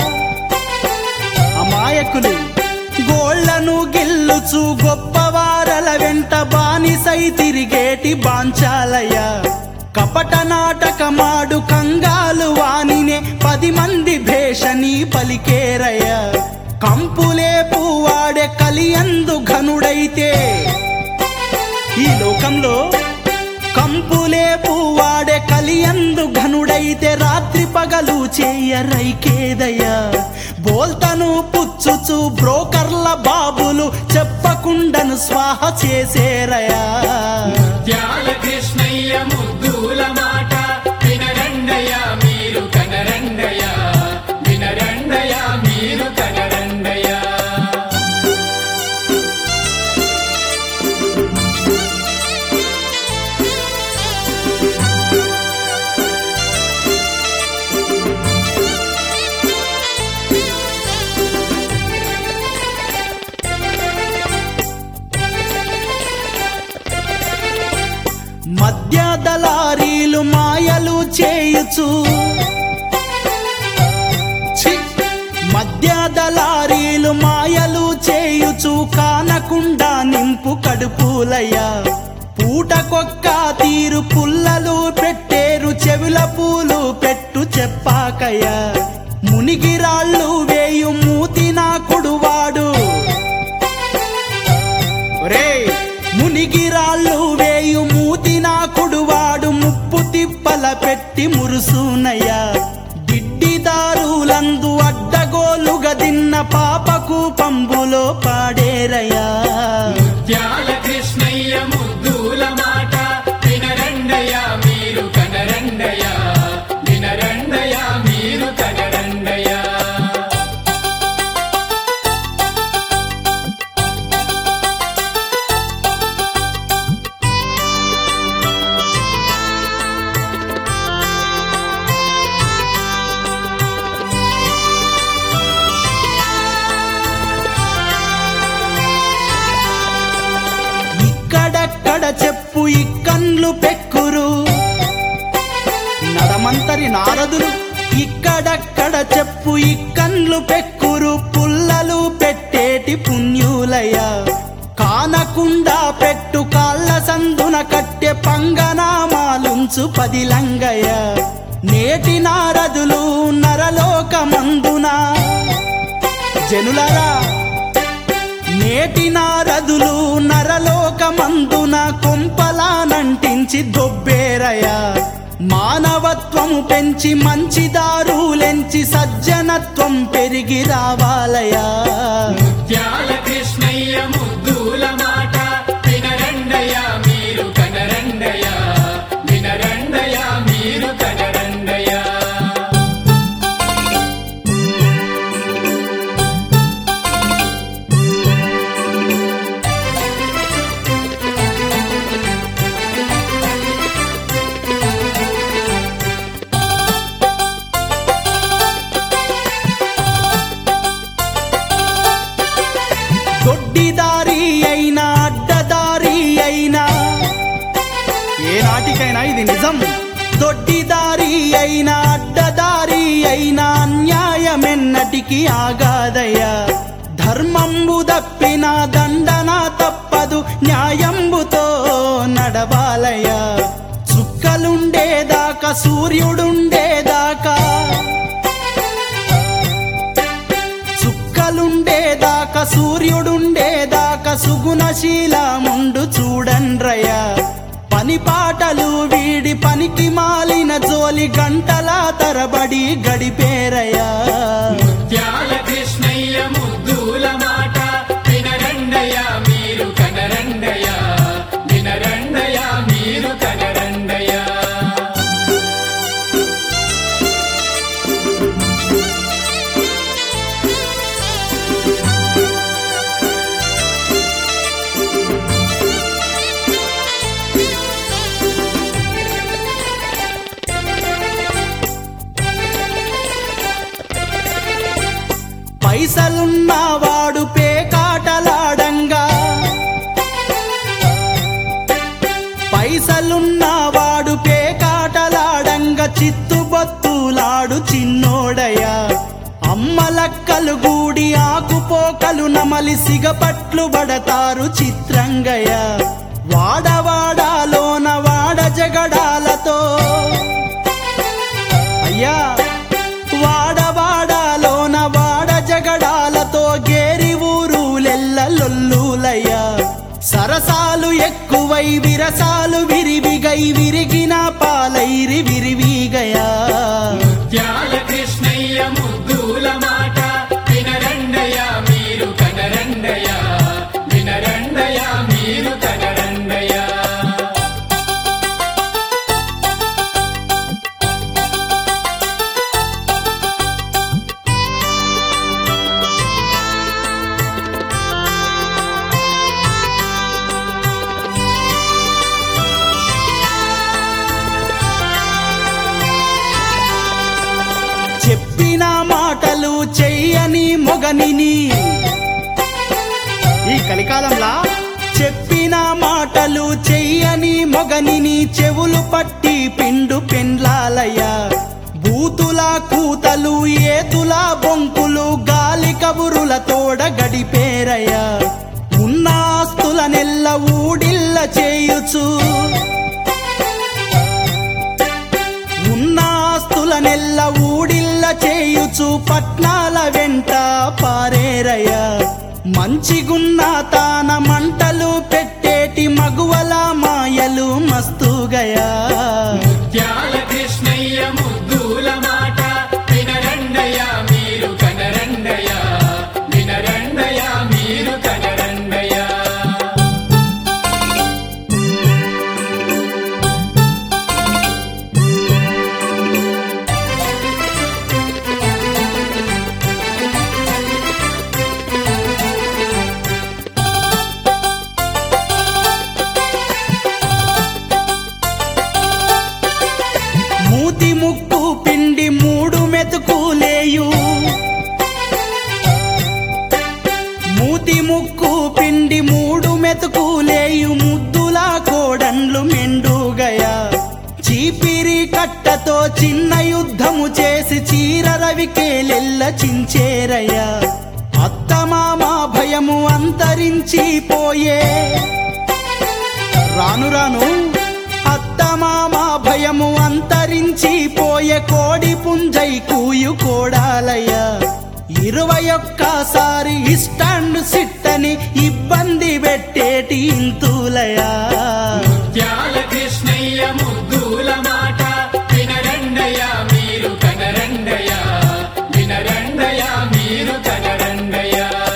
అమాయకులు గోళ్లను గిల్లుచు గొప్పవారల వెంట బానిసై తిరిగేటి బాంచాలయ్య కపట నాటకమాడు కంగాలు వానినే పది మంది భేషని పలికేరయ్య కంపులే పువ్వాడే కలియందు ఘనుడైతే ఈ లోకంలో కంపులే పువ్వాడే కలియందు ఘనుడైతే రాత్రి పగలు చేయరైకేదయ్యా బోల్తను పుచ్చుచు బ్రోకర్ల బాబులు చెప్పకుండను స్వాహ చేసేరయా ముత్యాల కృష్ణయ్య ముద్దుల మాట వినరండయ మీరు కనరండయ వినరండయ మీరు కనరండయ మధ్య దళారీలు మాయలు చేయుచు ఛీ! మధ్య దళారీలు మాయలు చేయుచు కానకుండా నింపు కడుపులయ్యా పూటకొక్క తీరు పుల్లలు పెట్టేరు చెవిల పూలు పెట్టు చెప్పాకయ్యా మునిగిరాళ్ళు వేయు మూతి నా కొడువాడు ఒరేయ్ మునిగిరాళ్ళు వేయు మూతి నా కొడువాడు ముప్పు తిప్పల పెట్టి మురుసునయ్యా గిడ్డిదారులందు అడ్డగోలుగా దిన్న పాపకు పంబులో పాడేరయ్యా ముత్యాల కృష్ణయ్య ముద్దుల మాట వినరండయ మీరు కనరండయ వినరండయ మీరు కనరండయ ఇక్కడక్కడ చెప్పు ఇక్కన్లు పెక్కురు నడమంతరి నారదులు ఇక్కడక్కడ చెప్పు ఇక్కన్లు పెక్కురు పుల్లలు పెట్టేటి పుణ్యులయ కానకుండా పెట్టు కాళ్ళ సందున కట్టె పంగనామాలుంచు పదిలంగయ నేటి నారదులు నరలోకమందున జనులరా నేటి నారదులు నరలోకమందున కొంపలానంటించి దొబ్బేరయ మానవత్వము పెంచి మంచి దారులెంచి సజ్జనత్వం పెరిగి రావాలయా ముత్యాల కృష్ణయ్య ముద్దుల మాట వినరండయ మీరు కనరండయ వినరండయ మీరు కనరండయ దొడ్డిదారి అయినా అడ్డదారి అయినా ఏ నాటికైనా ఇది నిజం దొడ్డిదారి అయినా అడ్డదారి అయిన అన్యాయమెన్నటికి ఆగాదయ్యా ధర్మంబు దప్పిన దండన తప్పదు న్యాయంబుతో నడవాలయ్యా చుక్కలుండేదాకా సూర్యుడుండేదాకా చుక్కలుండేదాకా సూర్యుడుండేదాకా సుగుణశీలముండు చూడండ్రయ పని పాటలు వీడి పనికి మాలిన జోలి గంటల తరబడి గడిపేరయ్యా ముత్యాల కృష్ణయ్య ముద్దుల మాట వినరండయ మీరు కనరండయ వినరండయ మీరు కనరండయ పైసలున్నవాడు పేకాటలాడంగా పైసలున్నవాడు పేకాటలాడంగా చిత్తుబొత్తులాడు చిన్నోడయా అమ్మలక్కలు గూడి ఆకుపోకలు నమలి సిగపట్లు బడతారు చిత్రంగయ వాడవాడాలోన వాడ జగడాలతో అయ్యా వాడవాడాలోన వాడ జగడాలతో గేరి ఊరులెల్ల లొల్లులయ్యా సరసాలు ఎక్కువై విరసాలు విరివిగై విరిగిన పాలైరి విరివిగయా ముత్యాల కృష్ణయ్య ముద్దుల మాట వినరండయ మీరు కనరండయ వినరండయ మీరు కనరండయ చెప్పిన మాటలు చెయ్యని మొగనిని ఈ కలికాలంలా చెప్పిన మాటలు చెయ్యని మొగనిని చెవులు పట్టి పిండు పెండ్లాలయ్య బూతుల కూతలు ఏతుల బొంకులు గాలి కబురుల తోడ గడిపేరయ్య ఉన్నాస్తుల నెల్ల ఊడిల్ల చేయుచు ఉన్నాస్తుల నెల్ల ఊడిల్ల చేయుచు పట్నాల వెంట పారేరయ్య మంచిగున్న తాన మంటలు పెట్టేటి మగువల మాయలు మస్తుగయా ముత్యాల కృష్ణయ్య ముద్దుల మాట వినరండయ మీరు కనరండయ వినరండయ మీరు కనరండయ మూతి ముక్కు పిండి మూడు మెతుకులేయు మూతి ముక్కు పిండి మూడు మెతుకులేయు ముద్దుల కోడండ్లు మెండుగయా చీపిరి కట్టతో చిన్న యుద్ధము చేసి చీర రవికేలెల్ల చించేరయ్యా అత్తమామ భయము అంతరించిపోయే రాను రాను అత్తమామ భయము అంతరించిపోయే కోడి పుంజై కూయు కోడాలయ్య ఇరవై ఒక్కసారి ఇస్టాండ్ సిట్టని ఇబ్బంది పెట్టేటి ఇంతులయా ముత్యాల కృష్ణయ్య ముద్దుల మాట వినరండయ మీరు కనరండయ వినరండయ మీరు కనరండయ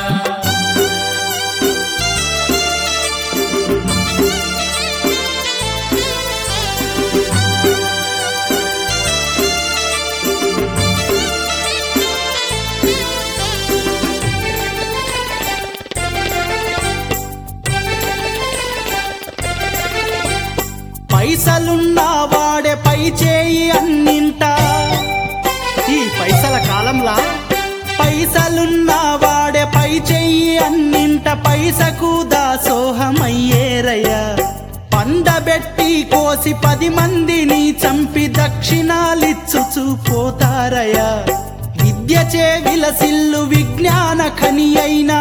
పైసలున్నా వాడే పై చేయి అన్నింట ఈ పైసల కాలంలా పైసలున్నా వాడే పై చెయ్యి అన్నింట పైసకు దాసోహమయ్యేరయ్య పండబెట్టి కోసి పది మందిని చంపి దక్షిణాలిచ్చుచు పోతారయ్యా విద్యచే విలసిల్లు విజ్ఞాన ఖని అయినా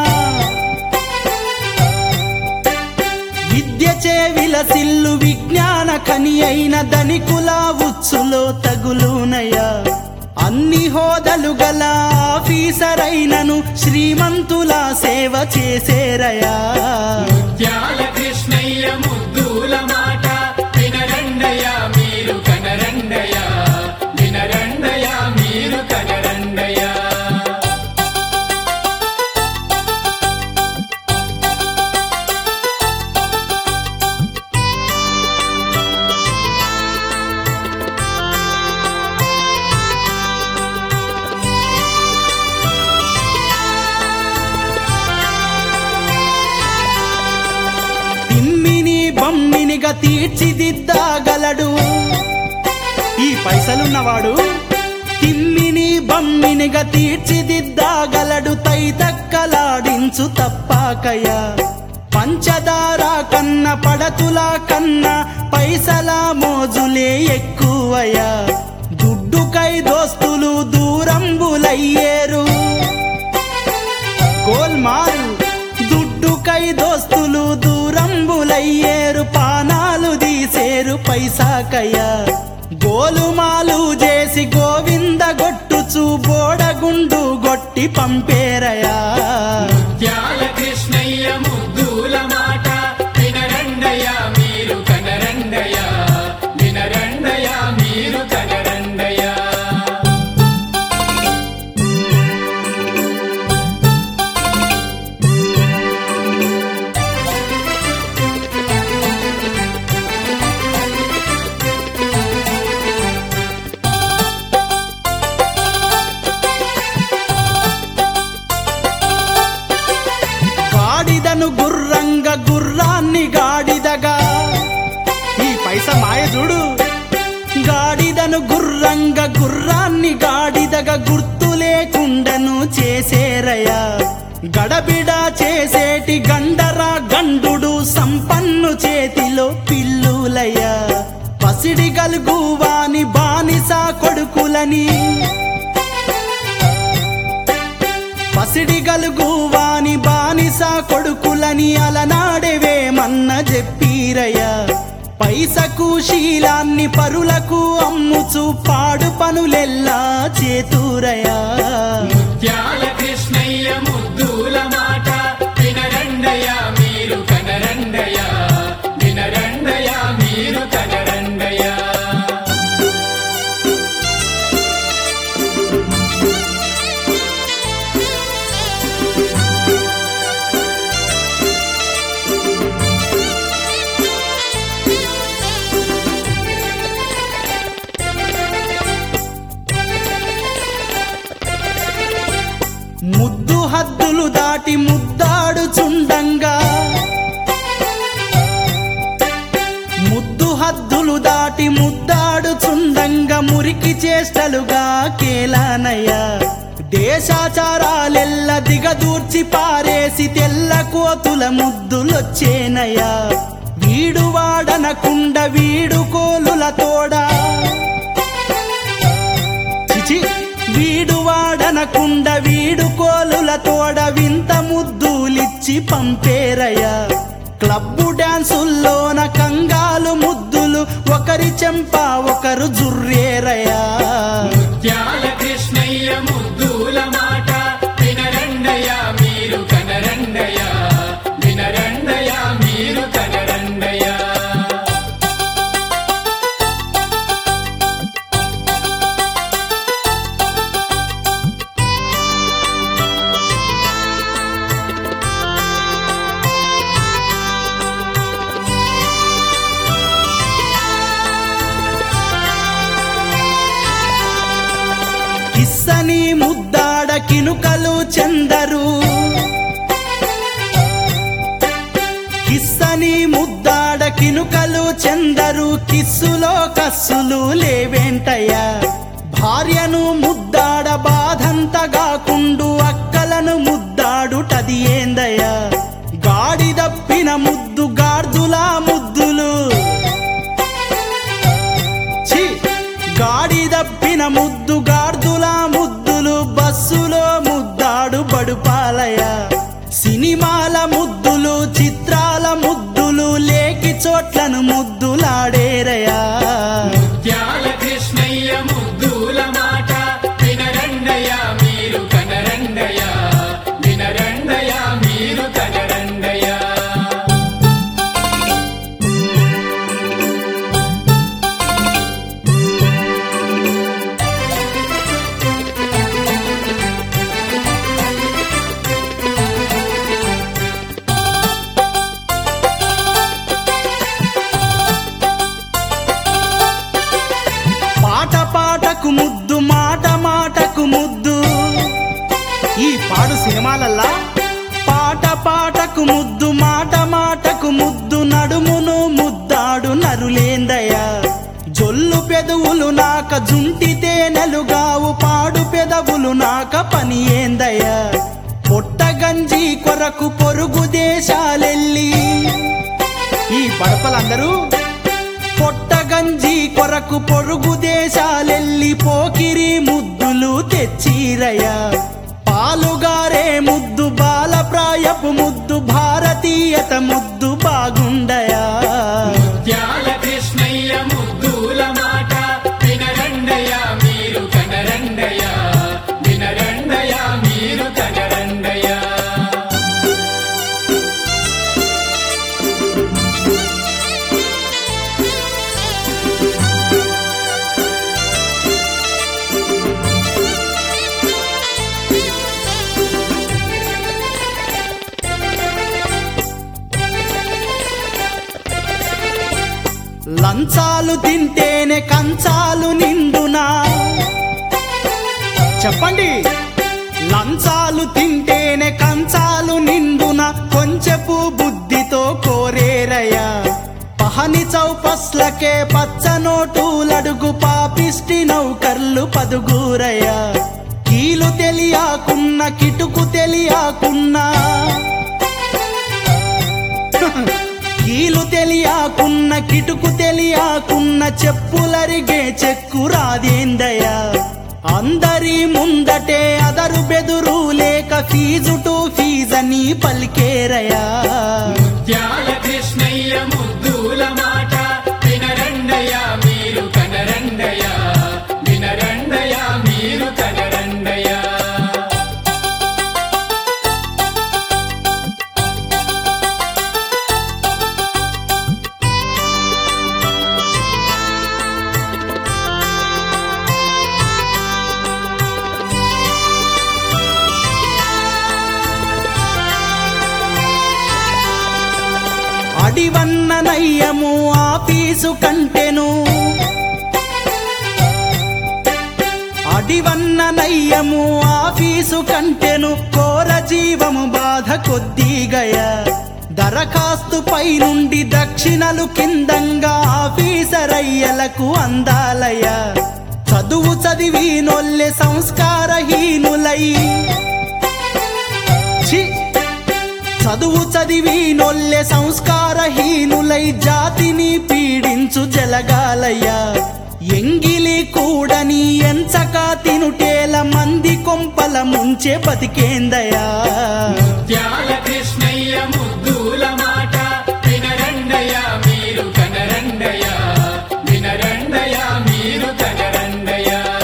విద్యచే విలసిల్లు విజ్ఞాన కని అయిన ధనికుల ఉచ్చులో తగులునయ్యా అన్ని హోదలు గల ఆఫీసరైనను శ్రీమంతుల సేవ చేసేరయా ముత్యాల కృష్ణయ్య ముద్దుల మాట వినరండయ మీరు కనరండయ వినరండయ మీరు కనరండయ తిమ్మిని బమ్మినిగా తీర్చిదిద్దగలడు ఈ పైసలున్నవాడు తిమ్మిని బమ్మినిగా తీర్చిదిద్దగలడు తైతక్కలాడించు తప్పాకయ్యా పంచదార కన్న పడతుల కన్న పైసల మోజులే ఎక్కువయ్యా దుడ్డుకై దోస్తులు దూరంబులయ్యేరు గోల్మాల్ దుడ్డుకై దోస్తులు దూరంబులయ్యేరు పానాలు తీసేరు పైసాకయ్యా గోలుమాలు చేసి గోవింద గొట్టుచు బోడగుండు గొట్టి పంపేరయా ముత్యాల కృష్ణయ్య ముద్దుల మాట వినరండయ మీరు కనరండయ వినరండయ మీరు కనరండయ గాడిదను గుర్రంగ గుర్రాన్ని గాడిదగా ఈ పైస మాయ చూడు గాడిదను గుర్రంగ గుర్రాన్ని గాడిదగా గుర్తు లేకుండను చేసేరయ్యా గడబిడ చేసేటి గండరా గండుడు సంపన్ను చేతిలో పిల్లులయ్యా పసిడి గలుగువాని బానిస కొడుకులని పసిడి గలుగువాని బానిస కొడుకులని అలనాడేవేమన్న చెప్పీరయ్యా పైసకు శీలాన్ని పరులకు అమ్ముచు పాడు పనులెల్లా చేతూరయా ముత్యాల కృష్ణయ్య ముద్దుల మాట వినరండయ మీరు కనరండయ వినరండయ మీరు కనరండయ ముద్దు హద్దులు దాటి ముద్దాడుచుండంగా ముద్దు హద్దులు దాటి ముద్దాడుచుండంగా మురికి చేష్టలుగా కేలానయ్యా దేశాచారాలెల్ల దిగదూర్చి పారేసి తెల్ల కోతుల ముద్దులొచ్చేనయ్యా వీడు వాడనకుండ వీడు కోలుల తోడా చిచి వీడు వాడనకుండ వీడు కోలుల తోడ వింత ముద్దులిచ్చి పంపేరయ్యా క్లబ్బు డాన్సుల్లోన కంగాలు ముద్దులు ఒకరి చెంప ఒకరు జుర్రేరయ్యా ముత్యాల కృష్ణయ్య ముద్దుల మాట వినరండయ మీరు కనరండయ వినరండయ మీరు కనరండయ కిస్సని ముద్దాడ కినుకలు చెందరు కిస్సని ముద్దాడ కినుకలు చెందరు కిస్సులో కస్సులు లేవేంటయ్యా భార్యను ముద్దాడ బాధంతగాకుండు అక్కలను ముద్దాడుటది ఏందయ్యా గాడిదప్పిన ముద్దు గార్దులా ముద్దులు పడుపాలయ సినిమాల ముద్దులు చిత్రాల ముద్దులు లేకి చోట్లను ముద్దులాడేరయా ముత్యాల కృష్ణయ్య ముద్దుల మాట వినరండయ మీరు కనరండయ వినరండయ మీరు కనరండయ పాట పాటకు ముద్దు మాట మాటకు ముద్దు ఈ పాడు సినిమాలల్లా పాట పాటకు ముద్దు మాట మాటకు ముద్దు నడుమును ముద్దాడు నరులేందయ్యా జొల్లు పెదవులు నాక జుంటితే నెలుగావు పాడు పెదవులు నాక పని ఏందయ్యా పొట్టగంజి కొరకు పొరుగు దేశాలెళ్ళి ఈ పడపలందరూ పొట్టగంజి కొరకు పొరుగు దేశాలెల్లి పోకిరి ముద్దులు తెచ్చిరయ్యా పాలుగారే ముద్దు బాలప్రాయపు ముద్దు భారతీయత ముద్దు బాగుండయా ముత్యాల కృష్ణయ్య ముద్దుల మాట వినరండయ మీరు కనరండయ వినరండయ మీరు కనరండయ లంచాలు తింటేనే కంచాలు నిండునా చెప్పండి లంచాలు తింటేనే కంచాలు నిండున కొంచెపు బుద్ధితో కోరేరయ్యా పహని చౌపస్లకే పచ్చ నోటులడుగు పాపిష్టి నౌకర్లు పదుగూరయ్యా కీలు తెలియకున్న కిటుకు తెలియకున్నా కీలు తెలియకున్న కిటుకు తెలియకున్న చెప్పులరిగే చెక్కు రాదేందయ్యా అందరి ముందటే అదరు బెదురు లేక ఫీజు టు ఫీజని పలికేరయా ముత్యాల కృష్ణయ్య ముద్దుల మాట వినరండయ మీరు కనరండయ వినరండయ మీరు కనరండయ అడివన్న నయ్యము ఆఫీసు కంటెను అడివన్న నయ్యము ఆఫీసు కంటెను కోర జీవము బాధ కొద్దిగయా దరఖాస్తు పై నుండి దక్షిణలు కిందంగా ఆఫీసరయ్యలకు అందాలయ చదువు చదివి నొల్లె సంస్కారహీనులై ఛీ! చదువు చదివి నొల్లె సంస్కారహీనులై జాతిని పీడించు జలగాలయ్యా ఎంగిలి కూడని ఎంచక తినుటేల మంది కొంపల ముంచే బతికేందయా ముత్యాల కృష్ణయ్య ముద్దుల మాట వినరండయ మీరు కనరండయ వినరండయ మీరు కనరండయ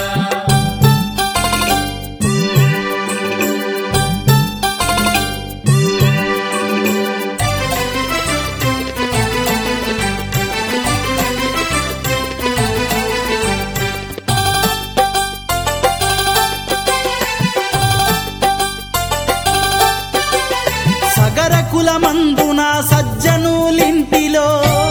సగర కులమందున సజ్జనులింటిలో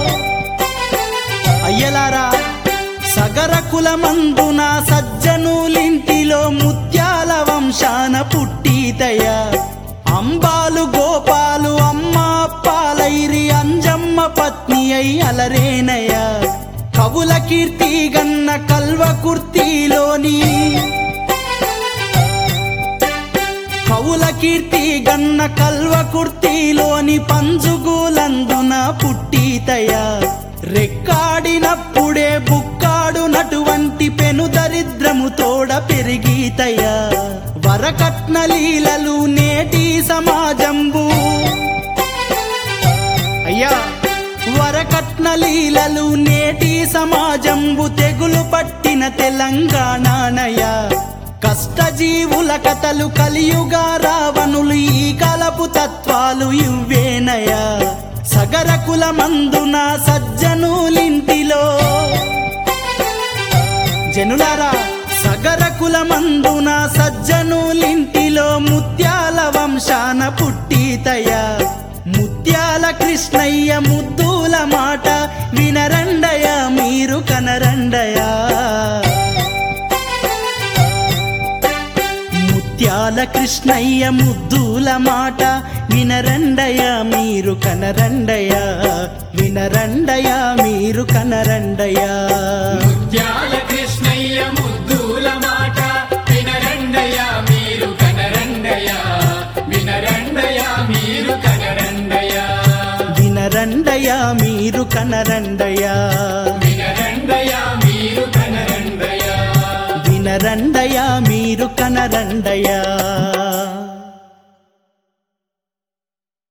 అయ్యలారా సగర కులమందున సజ్జనులింటిలో ముత్యాల వంశాన పుట్టితయ అంబాలు గోపాలు అమ్మ పాలైరి అంజమ్మ పత్ని అయి అలరేనయ కవుల కీర్తి గన్న కల్వ కుర్తిలోని కవుల కీర్తి గన్న కల్వ కుర్తిలోని పంజుగులందున పుట్టితయ రెక్కాడినప్పుడే బుక్కాడునటువంటి పెను దరిద్రము తోడ పెరిగితయ వరకట్న లీలలు నే లీలలు నేటి సమాజంబు తెగులు పట్టిన తెలంగాణనయ కష్టజీవుల కథలు కలియుగా రావణులు ఈ కలపు తత్వాలు ఇవ్వేనయ సగరకుల మందున సజ్జనులింటిలో జనులారా సగరకుల మందున సజ్జనులింటిలో ముత్యాల వంశాన పుట్టితయ ముత్యాల కృష్ణయ్య ముద్దుల మాట వినరండయ మీరు కనరండయ ముత్యాల కృష్ణయ్య ముద్దుల మాట వినరండయ మీరు కనరండయ వినరండయ మీరు కనరండయ ముత్యాల కృష్ణయ్య ముద్దుల మాట వినరండయ మీరు కనరండయ వినరండయ మీరు కనరండయ వినరండయ మీరు కనరండయ వినరండయ మీరు కనరండయ వినరండయ మీరు కనరండయ